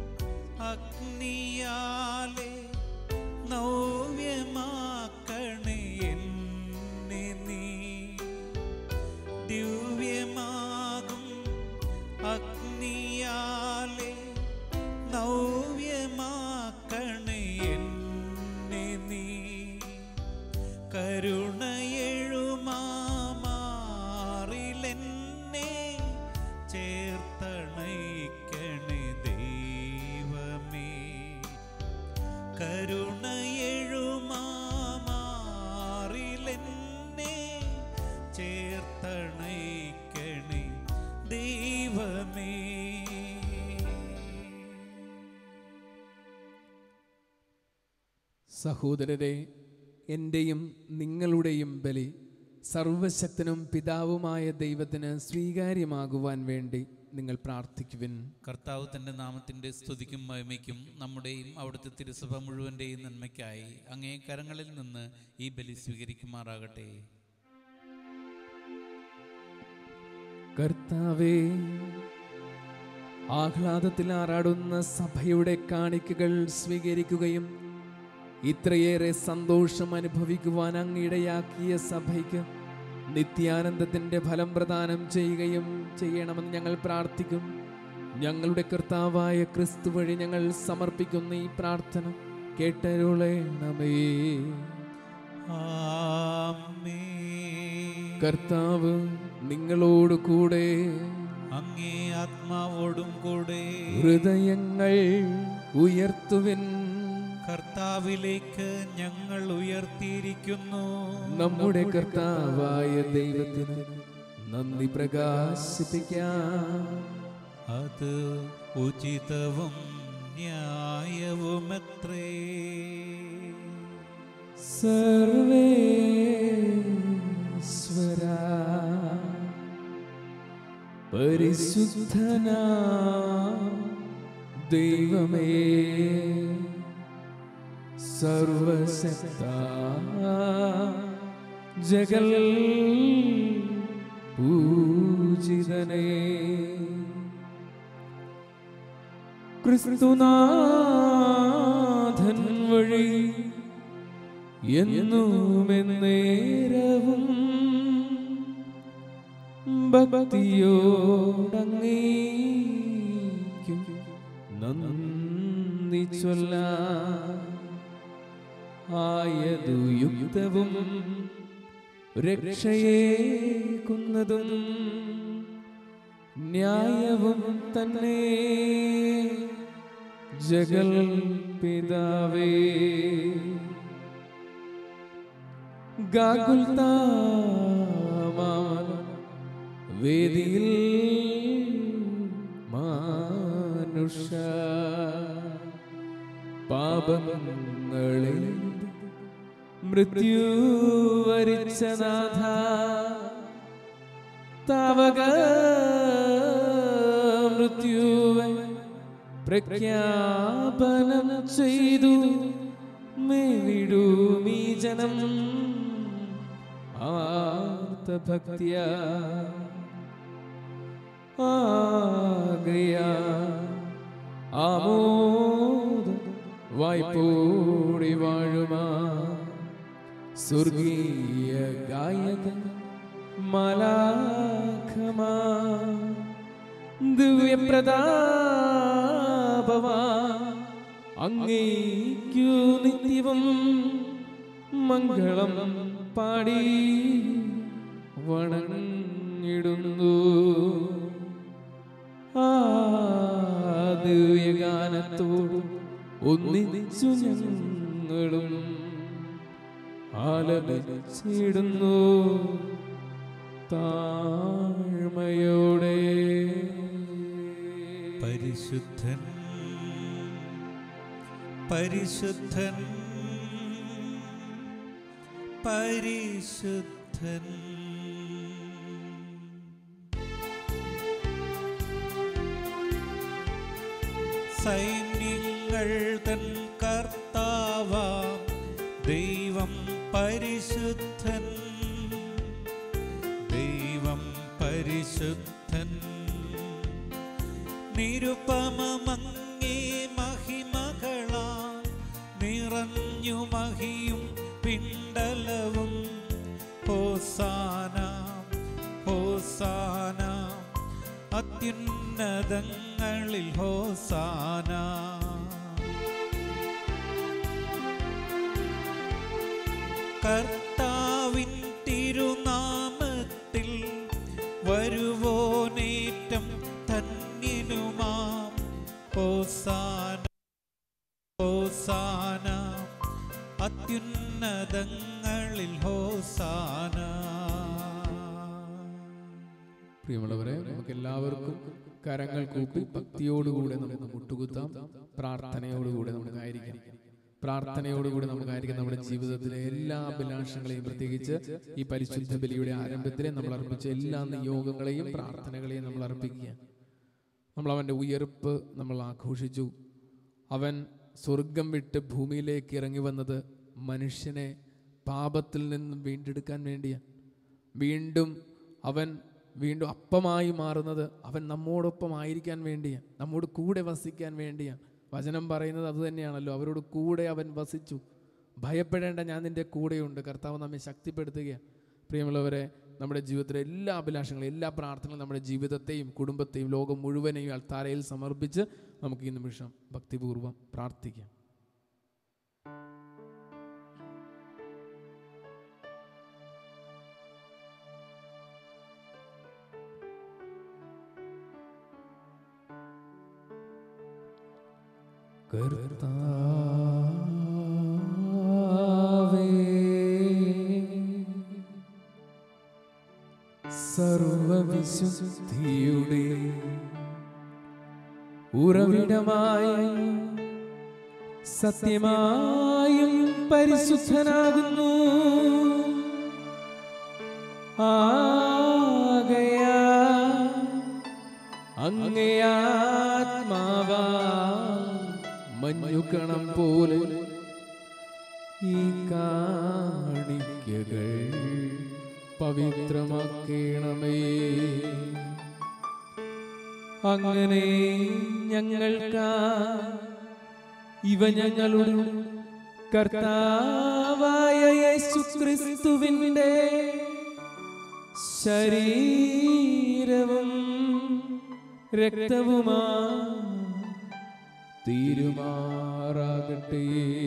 അഗ്നിയാലെ നവ്യമാക്കണേ എന്നെ നീ ദിവ്യമാകും അഗ്നിയാലെ നവ്യമാക്കണേ എന്നെ നീ കരുണയെഴുമാറിലെന്നെ ചേർത്തണൈക്കണേ ദൈവമേ സഹോദരരെ എൻ്റെയും നിങ്ങളുടെയും ബലി സർവശക്തനും പിതാവുമായ ദൈവത്തിന് സ്വീകാര്യമാകുവാൻ വേണ്ടി നിങ്ങൾ പ്രാർത്ഥിക്കുവിൻ കർത്താവ് തന്റെ നാമത്തിന്റെ സ്തുതിക്കും മഹിമയ്ക്കും നമ്മുടെയും അവിടുത്തെ തിരുസഭ മുഴുവന്റെയും നന്മയ്ക്കായി അങ്ങേ കരങ്ങളിൽ നിന്ന് ഈ ബലി സ്വീകരിക്കുമാറാകട്ടെ കർത്താവേ ആഹ്ലാദത്തിൽ ആറാടുന്ന സഭയുടെ കാണിക്കകൾ സ്വീകരിക്കുകയും ഇത്രയേറെ സന്തോഷം അനുഭവിക്കുവാൻ അങ്ങിടയാക്കിയ സഭയ്ക്ക് നിത്യാനന്ദത്തിന്റെ ഫലം പ്രദാനം ചെയ്യുകയും ചെയ്യണമെന്ന് ഞങ്ങൾ പ്രാർത്ഥിക്കും ഞങ്ങളുടെ കർത്താവായ ക്രിസ്തു വഴി ഞങ്ങൾ സമർപ്പിക്കുന്ന ഈ പ്രാർത്ഥന കേട്ടരുളേണമേ ആമേൻ. കർത്താവ് നിങ്ങളോട് കൂടെ അങ്ങേ ആത്മാവോടും കൂടെ ഹൃദയങ്ങൾ ഉയർത്തുവിൻ കർത്താവിലേക്ക് ഞങ്ങൾ ഉയർത്തിയിരിക്കുന്നു നമ്മുടെ കർത്താവായ ദൈവത്തിന് നന്ദി പ്രകാശിപ്പിക്കാം അത് ഉചിതവും ന്യായവുമത്രേ സർവേശ്വര പരിശുദ്ധനാ ദൈവമേ സർവശക്ത ജഗൽ പൂജിതനേ ക്രിസ്തുനാഥൻ വഴി എന്നുമെന്നേരവും ഭക്തിയോടങ്ങേക്കും നന്ദി ചൊല്ല ആയതു യുക്തവും രക്ഷയേക്കുന്നതും ന്യായവും തന്നെ ജഗൽ പിതാവേ ഗാകുൽത്താമാൻ വേദിയിൽ മാനുഷ പാപങ്ങളെ മൃത്യു വരിച്ച നാഥ താവക മൃത്യുവെ പ്രഖ്യാപനം ചെയ്തു മേവിടൂമീ ജനം ആർത്തഭക്തിയ ആകയാ ആമോദ വായ്പോടി വാഴുമാ സ്വർഗീയ ഗായക മലാഖമാ ദിവ്യപ്രതാപവാ അങ്ങേക്കു നിത്യവും മംഗളം പാടി വണങ്ങിടുന്നു ആ ദിവ്യഗാനത്തോട് ഒന്നിച്ചു ഞങ്ങളും ആലപിച്ചിടുന്നു താഴ്മയോടെ പരിശുദ്ധൻ പരിശുദ്ധൻ പരിശുദ്ധൻ സൈന്യങ്ങൾ തൻ കർത്താവാം ദൈവം പരിശുദ്ധൻ ദൈവം പരിശുദ്ധൻ നിരുപമങ്ങേ മഹിമകളാ നിറഞ്ഞു മഹിയും പിണ്ടലവും ഹോസാന ഹോസാന അത്യുന്നതങ്ങളിൽ ഹോസാന കർത്താവിൻ തിരുനാമത്തിൽ വരുവോനേറ്റം ധന്യനുമാം ഹോസാന ഹോസാന അത്യുന്നതങ്ങളിൽ ഹോസാന പ്രിയമുള്ളവരെ നമുക്ക് എല്ലാവർക്കും കരങ്ങൾ കൂപ്പി ഭക്തിയോടുകൂടെ നമുക്ക് മുട്ടുകുത്താം പ്രാർത്ഥനയോടുകൂടെ നമുക്കായിരിക്കാം പ്രാർത്ഥനയോടുകൂടി നമുക്കായിരിക്കും നമ്മുടെ ജീവിതത്തിലെ എല്ലാ അഭിലാഷങ്ങളെയും പ്രത്യേകിച്ച് ഈ പരിശുദ്ധ ബലിയുടെ ആരംഭത്തിലെ നമ്മൾ അർപ്പിച്ച എല്ലാ നിയോഗങ്ങളെയും പ്രാർത്ഥനകളെയും നമ്മൾ അർപ്പിക്കുക നമ്മൾ അവൻ്റെ ഉയർപ്പ് നമ്മൾ ആഘോഷിച്ചു അവൻ സ്വർഗം വിട്ട് ഭൂമിയിലേക്ക് ഇറങ്ങി വന്നത് മനുഷ്യനെ പാപത്തിൽ നിന്നും വീണ്ടെടുക്കാൻ വേണ്ടിയാണ് വീണ്ടും അവൻ വീണ്ടും അപ്പമായി മാറുന്നത് അവൻ നമ്മോടൊപ്പം ആയിരിക്കാൻ വേണ്ടിയാണ് നമ്മോട് കൂടെ വസിക്കാൻ വേണ്ടിയാണ് വചനം പറയുന്നത് അതുതന്നെയാണല്ലോ അവരോട് കൂടെ അവൻ വസിച്ചു ഭയപ്പെടേണ്ട ഞാൻ നിൻ്റെ കൂടെയുണ്ട് കർത്താവ് നമ്മെ ശക്തിപ്പെടുത്തുകയാണ് പ്രിയമുള്ളവരെ നമ്മുടെ ജീവിതത്തിലെ എല്ലാ അഭിലാഷങ്ങളും എല്ലാ പ്രാർത്ഥനകളും നമ്മുടെ ജീവിതത്തെയും കുടുംബത്തെയും ലോകം മുഴുവനെയും അൾത്താരയിൽ സമർപ്പിച്ച് നമുക്ക് ഈ നിമിഷം ഭക്തിപൂർവ്വം പ്രാർത്ഥിക്കാം കർത്താവേ സർവവിശുദ്ധിയുടെ ഉറവിടമായ സത്യമായും പരിശുദ്ധനാകുന്നു ആകയാ അങ്ങയാത്മാവാ മഞ്ഞുകണം പോലെ ഈ കാണിക്കകൾ പവിത്രമാക്കണമേ അങ്ങനെ ഞങ്ങൾക്ക് ഇവ ഞങ്ങളുടെ കർത്താവായ യേശു ക്രിസ്തുവിൻ്റെ ശരീരവും രക്തവുമാ തീരുമാറാകട്ടെ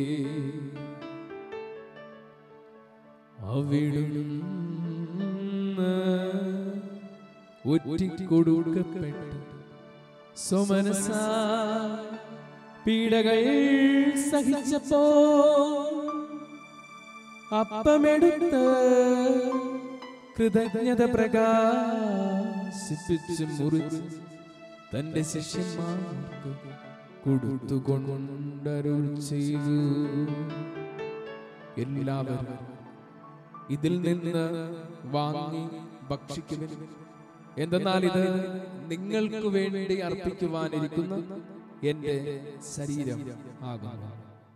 അവിടുന്ന് ഒറ്റിക്കൊടുക്കപ്പെട്ടു സ്വമനസ പീഡകൾ സഹിച്ചപ്പോ അപ്പമെടുത്ത് കൃതജ്ഞത പ്രകാശിപ്പിച്ച് മുറിച്ച് തന്റെ ശിഷ്യന്മാർക്ക് കൊടുത്തുകൊണ്ടരുൾ ചെയ്തു എല്ലാവരും ഇതിൽ നിന്ന് വാങ്ങി ഭക്ഷിക്കുവിൻ എന്തെന്നാൽ ഇത് നിങ്ങൾക്ക് വേണ്ടി അർപ്പിക്കുവാനിരിക്കുന്ന എന്റെ ശരീരം ആകുന്നു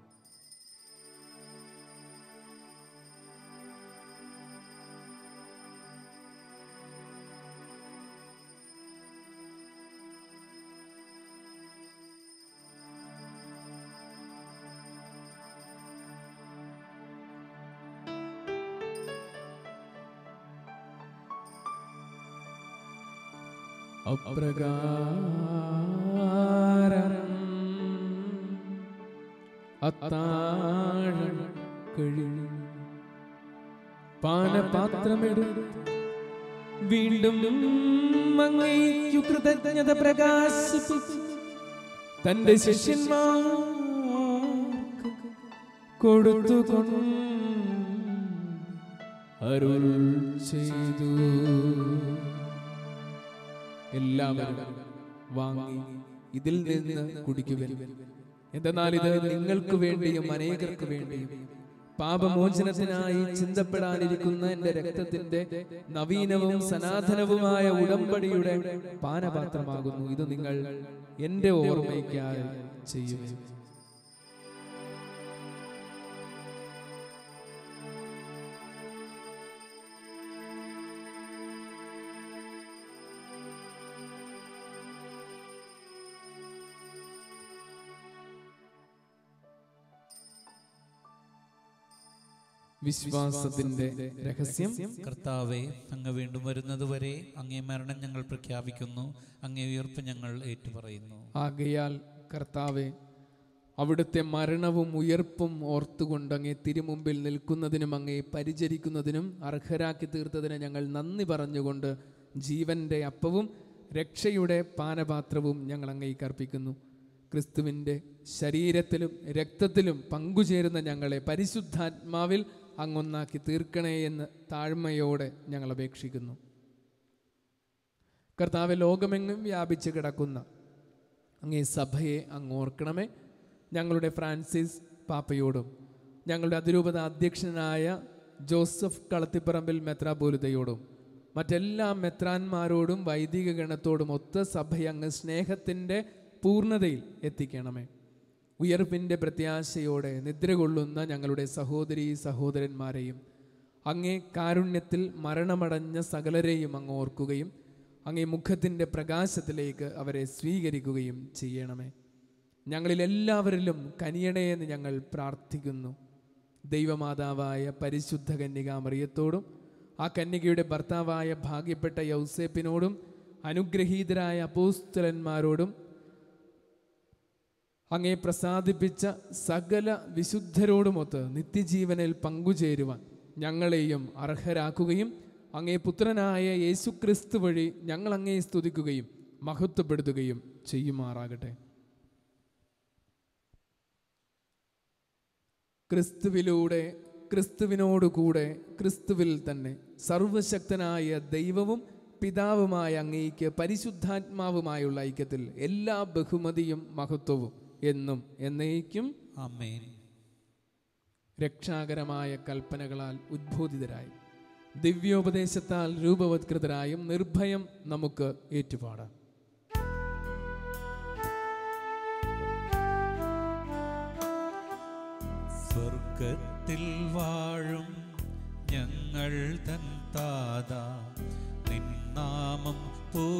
അപ്രകാരം അത്താഴം കഴിഞ്ഞു പാനപാത്രമെടുത്ത് വീണ്ടും അങ്ങേക്കു കൃതജ്ഞത പ്രകാശിപ്പിച്ചു തന്റെ ശിഷ്യന്മാർക്ക് കൊടുത്തുകൊണ്ട് അരുൾ ചെയ്തു എല്ലാവരും വാങ്ങി ഇതിൽ നിന്ന് കുടിക്കുവിൻ എന്തെന്നാൽ ഇത് നിങ്ങൾക്ക് വേണ്ടിയും അനേകർക്ക് വേണ്ടിയും പാപമോചനത്തിനായി ചിന്തപ്പെടാനിരിക്കുന്ന എന്റെ രക്തത്തിന്റെ നവീനവും സനാതനവുമായ ഉടമ്പടിയുടെ പാനപാത്രമാകുന്നു ഇത് നിങ്ങൾ എന്റെ ഓർമ്മയ്ക്കായി ചെയ്യുവിൻ വിശ്വാസത്തിന്റെ രഹസ്യം കർത്താവെ അങ്ങ് വീണ്ടും വരുന്നതുവരെ അങ്ങേ മരണം ഞങ്ങൾ പ്രഖ്യാപിക്കുന്നു അങ്ങേ ഉയർപ്പ് ഞങ്ങൾ ഏറ്റുപറയുന്നു ആകയാൽ കർത്താവെ അവിടുത്തെ മരണവും ഉയർപ്പും ഓർത്തുകൊണ്ട് അങ്ങേ തിരുമുമ്പിൽ നിൽക്കുന്നതിനും അങ്ങേ പരിചരിക്കുന്നതിനും അർഹരാക്കി തീർത്തതിന് ഞങ്ങൾ നന്ദി പറഞ്ഞുകൊണ്ട് ജീവന്റെ അപ്പവും രക്ഷയുടെ പാനപാത്രവും ഞങ്ങൾ അങ്ങേക്ക് അർപ്പിക്കുന്നു ക്രിസ്തുവിൻ്റെ ശരീരത്തിലും രക്തത്തിലും പങ്കുചേരുന്ന ഞങ്ങളെ പരിശുദ്ധാത്മാവിൽ അങ്ങൊന്നാക്കി തീർക്കണേ എന്ന് താഴ്മയോടെ ഞങ്ങൾ അപേക്ഷിക്കുന്നു കർത്താവ് ലോകമെങ്ങും വ്യാപിച്ച് കിടക്കുന്ന അങ്ങേ സഭയെ അങ്ങ് ഓർക്കണമേ ഞങ്ങളുടെ ഫ്രാൻസിസ് പാപ്പയോടും ഞങ്ങളുടെ അതിരൂപത അധ്യക്ഷനായ ജോസഫ് കളത്തിപ്പറമ്പിൽ മെത്രാപോലിതയോടും മറ്റെല്ലാ മെത്രാന്മാരോടും വൈദിക ഗണത്തോടും ഒത്ത സഭയങ്ങ് സ്നേഹത്തിൻ്റെ പൂർണ്ണതയിൽ എത്തിക്കണമേ ഉയർപ്പിൻ്റെ പ്രത്യാശയോടെ നിദ്ര കൊള്ളുന്ന ഞങ്ങളുടെ സഹോദരീ സഹോദരന്മാരെയും അങ്ങേ കാരുണ്യത്തിൽ മരണമടഞ്ഞ സകലരെയും അങ്ങ് ഓർക്കുകയും അങ്ങേ മുഖത്തിൻ്റെ പ്രകാശത്തിലേക്ക് അവരെ സ്വീകരിക്കുകയും ചെയ്യണമേ ഞങ്ങളിൽ എല്ലാവരിലും കനിയണേ എന്ന് ഞങ്ങൾ പ്രാർത്ഥിക്കുന്നു ദൈവമാതാവായ പരിശുദ്ധ കന്യക മറിയത്തോടും ആ കന്യകയുടെ ഭർത്താവായ ഭാഗ്യപ്പെട്ട യൗസേപ്പിനോടും അനുഗ്രഹീതരായ അപ്പോസ്തലന്മാരോടും അങ്ങേ പ്രസാദിപ്പിച്ച സകല വിശുദ്ധരോടുമൊത്ത് നിത്യജീവനിൽ പങ്കുചേരുവാൻ ഞങ്ങളെയും അർഹരാക്കുകയും അങ്ങേ പുത്രനായ യേശുക്രിസ്തു വഴി ഞങ്ങൾ അങ്ങേ സ്തുതിക്കുകയും മഹത്വപ്പെടുത്തുകയും ചെയ്യുമാറാകട്ടെ ക്രിസ്തുവിലൂടെ ക്രിസ്തുവിനോടുകൂടെ ക്രിസ്തുവിൽ തന്നെ സർവശക്തനായ ദൈവവും പിതാവുമായ അങ്ങേക്ക് പരിശുദ്ധാത്മാവുമായുള്ള ഐക്യത്തിൽ എല്ലാ ബഹുമതിയും മഹത്വവും എന്നും എന്നേക്കും ആമേൻ രക്ഷാകരമായ കൽപ്പനകളാൽ ഉദ്ബോധിതരായി ദിവ്യോപദേശത്താൽ രൂപവത്കൃതരായും നിർഭയം നമുക്ക് ഏറ്റുപാടാം സ്വർഗത്തിൽ വാഴും ഞങ്ങൾ തൻ താത നിന്നാമം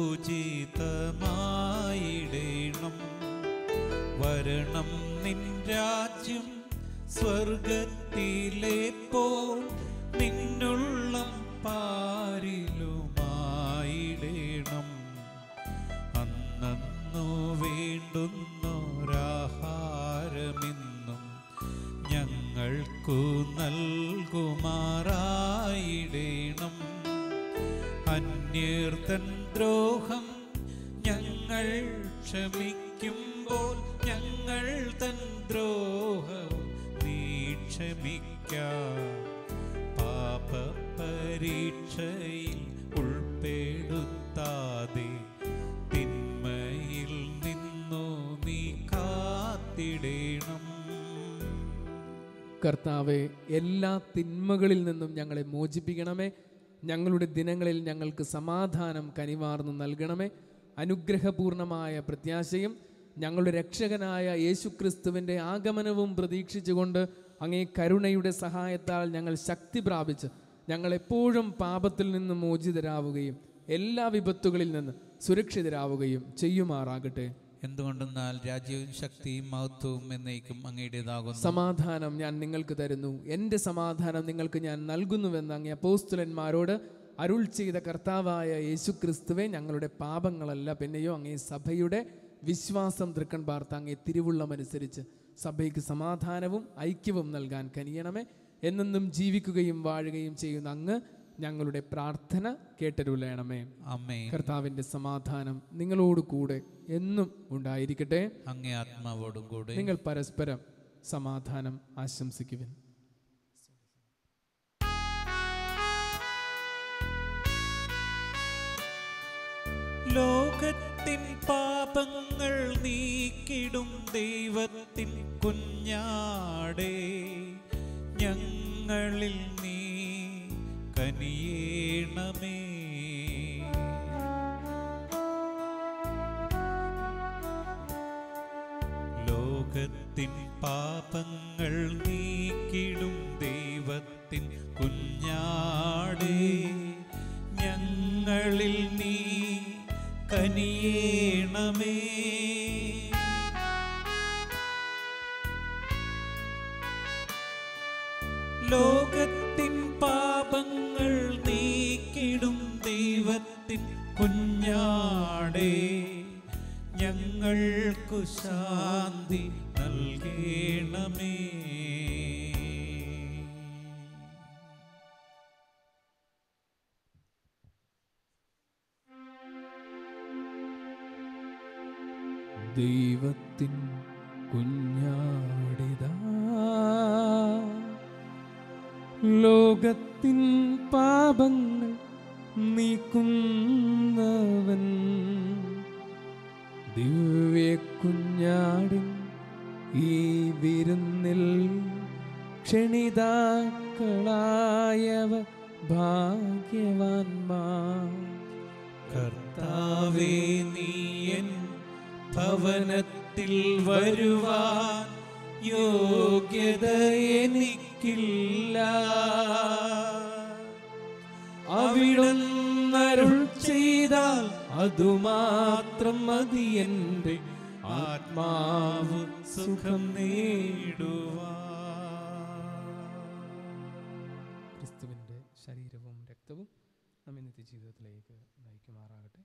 പൂജിതമായിടേണം വരണം നിൻ രാജ്യം സ്വർഗത്തിലെ പോൽ നിന്നുള്ളം പാരിലുമായിടേണം അന്നു വേണ്ടുന്നൊരാഹാരമെന്നും ഞങ്ങൾക്കു നൽകുമാറായിടേണം അന്യർത്തൻ ദ്രോഹം ഞങ്ങൾ ക്ഷമിക്കുമ്പോൾ ഞങ്ങൾ തൻ ദ്രോഹവും നീ ക്ഷമിക്കാം പാപ പരീക്ഷയിൽ ഉൾപ്പെടുത്താതെ തിന്മയിൽ നിന്നു നീ കാത്തിടേണം കർത്താവെ എല്ലാ തിന്മകളിൽ നിന്നും ഞങ്ങളെ മോചിപ്പിക്കണമേ ഞങ്ങളുടെ ദിനങ്ങളിൽ ഞങ്ങൾക്ക് സമാധാനം കനിവാർന്നു നൽകണമേ അനുഗ്രഹപൂർണമായ പ്രത്യാശയും ഞങ്ങളുടെ രക്ഷകനായ യേശുക്രിസ്തുവിൻ്റെ ആഗമനവും പ്രതീക്ഷിച്ചുകൊണ്ട് അങ്ങേ കരുണയുടെ സഹായത്താൽ ഞങ്ങൾ ശക്തി പ്രാപിച്ച് ഞങ്ങൾ എപ്പോഴും പാപത്തിൽ നിന്ന് മോചിതരാവുകയും എല്ലാ വിപത്തുകളിൽ നിന്ന് സുരക്ഷിതരാവുകയും ചെയ്യുമാറാകട്ടെ എന്തുകൊണ്ടെന്നാൽ രാജ്യവും ശക്തിയും മഹത്വവും എന്നേക്കും അങ്ങയുടേതാകുന്നു സമാധാനം ഞാൻ നിങ്ങൾക്ക് തരുന്നു എൻ്റെ സമാധാനം നിങ്ങൾക്ക് ഞാൻ നൽകുന്നുവെന്ന് അങ്ങേ അപ്പോസ്തുലന്മാരോട് അരുൾ ചെയ്ത കർത്താവായ യേശുക്രിസ്തുവെ ഞങ്ങളുടെ പാപങ്ങളല്ല പിന്നെയോ അങ്ങേ സഭയുടെ വിശ്വാസം തൃക്കൺ പാർത്ത അങ്ങേ തിരുവുള്ളമനുസരിച്ച് സഭയ്ക്ക് സമാധാനവും ഐക്യവും നൽകാൻ കനിയണമേ എന്നെന്നും ജീവിക്കുകയും വാഴുകയും ചെയ്യുന്ന അങ്ങ് ഞങ്ങളുടെ പ്രാർത്ഥന കേട്ടരുളയണമേ അമ്മേ കർത്താവിൻ്റെ സമാധാനം നിങ്ങളോട് കൂടെ എന്നും ഉണ്ടായിരിക്കട്ടെ അങ്ങേ ആത്മാവോടും കൂടെ നിങ്ങൾ പരസ്പരം സമാധാനം ആശംസിക്കുവിൻ ലോകത്തിൻ പാപങ്ങൾ നീക്കിടും ദൈവത്തിൻ കുഞ്ഞാടേ ഞങ്ങളിൽ നീ കനിയേണമേ ലോകത്തിൻ പാപങ്ങൾ നീക്കിടും ദൈവത്തിൻ കുഞ്ഞാടേ ഞങ്ങളിൽ നീ കനിയേണമേ ലോകത്തിൻ പാപങ്ങൾ നീക്കിടും ദൈവത്തിൻ കുഞ്ഞാടേ ഞങ്ങൾക്കു ശാന്തി നൽകേണമേ ദൈവത്തിൻ കുഞ്ഞാടിതാ ലോകത്തിൻ പാപങ്ങൾ നീക്കുന്നവൻ ദിവ്യ കുഞ്ഞാടിൻ ഈ വിരുന്നിൽ ക്ഷണിതാക്കളായവ ഭാഗ്യവാന്മാർ കർത്താവേ നീയൻ ഭവനത്തിൽ വരുവാൻ യോഗ്യത എനിക്കില്ല അവിടുന്നരുൾ ചെയ്താൽ അതുമാത്രം മതി എൻ്റെ ആത്മാവ് സുഖം നേടുവാൻ ക്രിസ്തുവിൻ്റെ ശരീരവും രക്തവും നമ്മെ നിത്യജീവിതത്തിലേക്ക് നയിക്കുമാറാകട്ടെ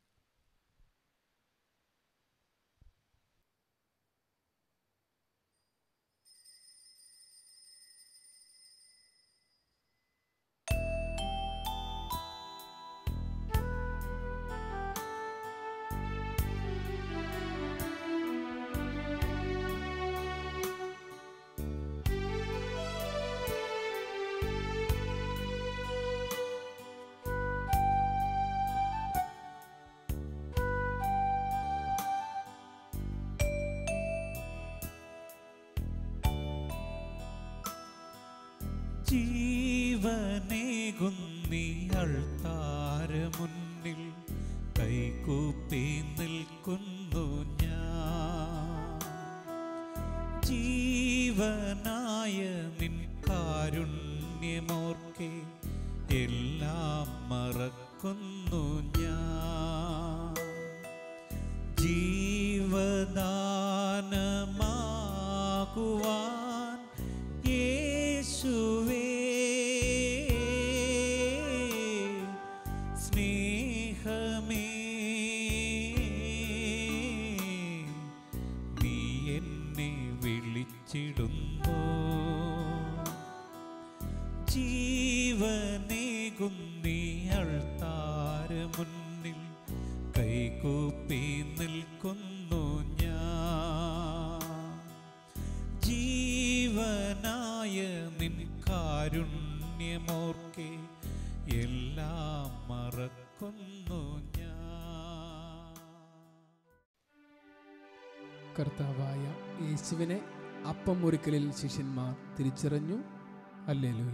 ജീവനേകുന്നി അൾത്താര മുന്നിൽ കൈകൂപ്പി നിൽക്കുന്നു ഞാൻ ജീവനായ നിൻ കാരുണ്യമോർക്കെ എല്ലാം മറക്കുന്നു ഞാൻ ജീവദാനമാകുവാൻ യേശുവേ സ്നേഹമേ നീ എന്നെ വിളിച്ചിടുന്നു ജീവനേകുന്നി അൾത്താര മുന്നിൽ കൈകൂപ്പി നിൽക്കുന്നു ഞാൻ ജീവനായ നിൻ കാരുണ്യമോർക്കെ എല്ലാം മറക്കുന്നു ഞാൻ കർത്താവായ യേശുവിനെ അപ്പം ഒരുക്കലിൽ ശിഷ്യന്മാർ തിരിച്ചറിഞ്ഞു അല്ലേലൂയ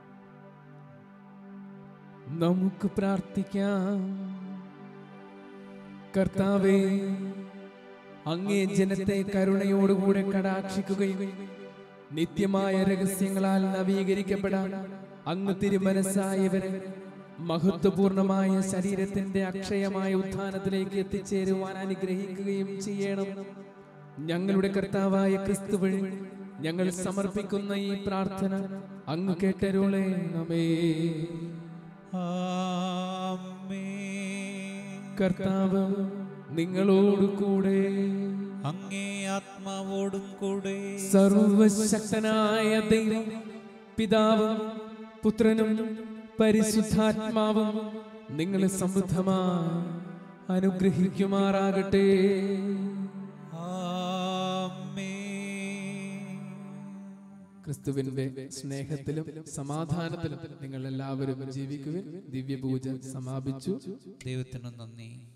നമുക്ക് പ്രാർത്ഥിക്കാം കർത്താവേ അങ്ങേ ജനത്തെ കരുണയോടുകൂടെ കടാക്ഷിക്കുകയും നിത്യമായ രഹസ്യങ്ങളാൽ നവീകരിക്കപ്പെടാൻ അങ്ങ് തിരുമനസ്സായവരെ മഹത്വപൂർണമായ ശരീരത്തിന്റെ അക്ഷയമായ ഉത്ഥാനത്തിലേക്ക് എത്തിച്ചേരുവാൻ അനുഗ്രഹിക്കുകയും ചെയ്യണം ഞങ്ങളുടെ കർത്താവായ ക്രിസ്തു വഴി ഞങ്ങൾ സമർപ്പിക്കുന്ന ഈ പ്രാർത്ഥന അങ്ങ് കേട്ടരുളേണമേ ആമേൻ. കർത്താവ് നിങ്ങളോട് കൂടെ അങ്ങേ ആത്മാവോടും കൂടെ സർവശക്തനായ ദൈവം പിതാവും പുത്രനും പരിശുദ്ധാത്മാവും നിങ്ങളെ സമൃദ്ധമായി അനുഗ്രഹിക്കുമാറാകട്ടെ ആമേൻ. ക്രിസ്തുവിന്റെ സ്നേഹത്തിലും സമാധാനത്തിലും നിങ്ങൾ എല്ലാവരും ജീവിക്കുവിൻ ദിവ്യപൂജ സമാപിച്ചു ദൈവത്തിന് നന്ദി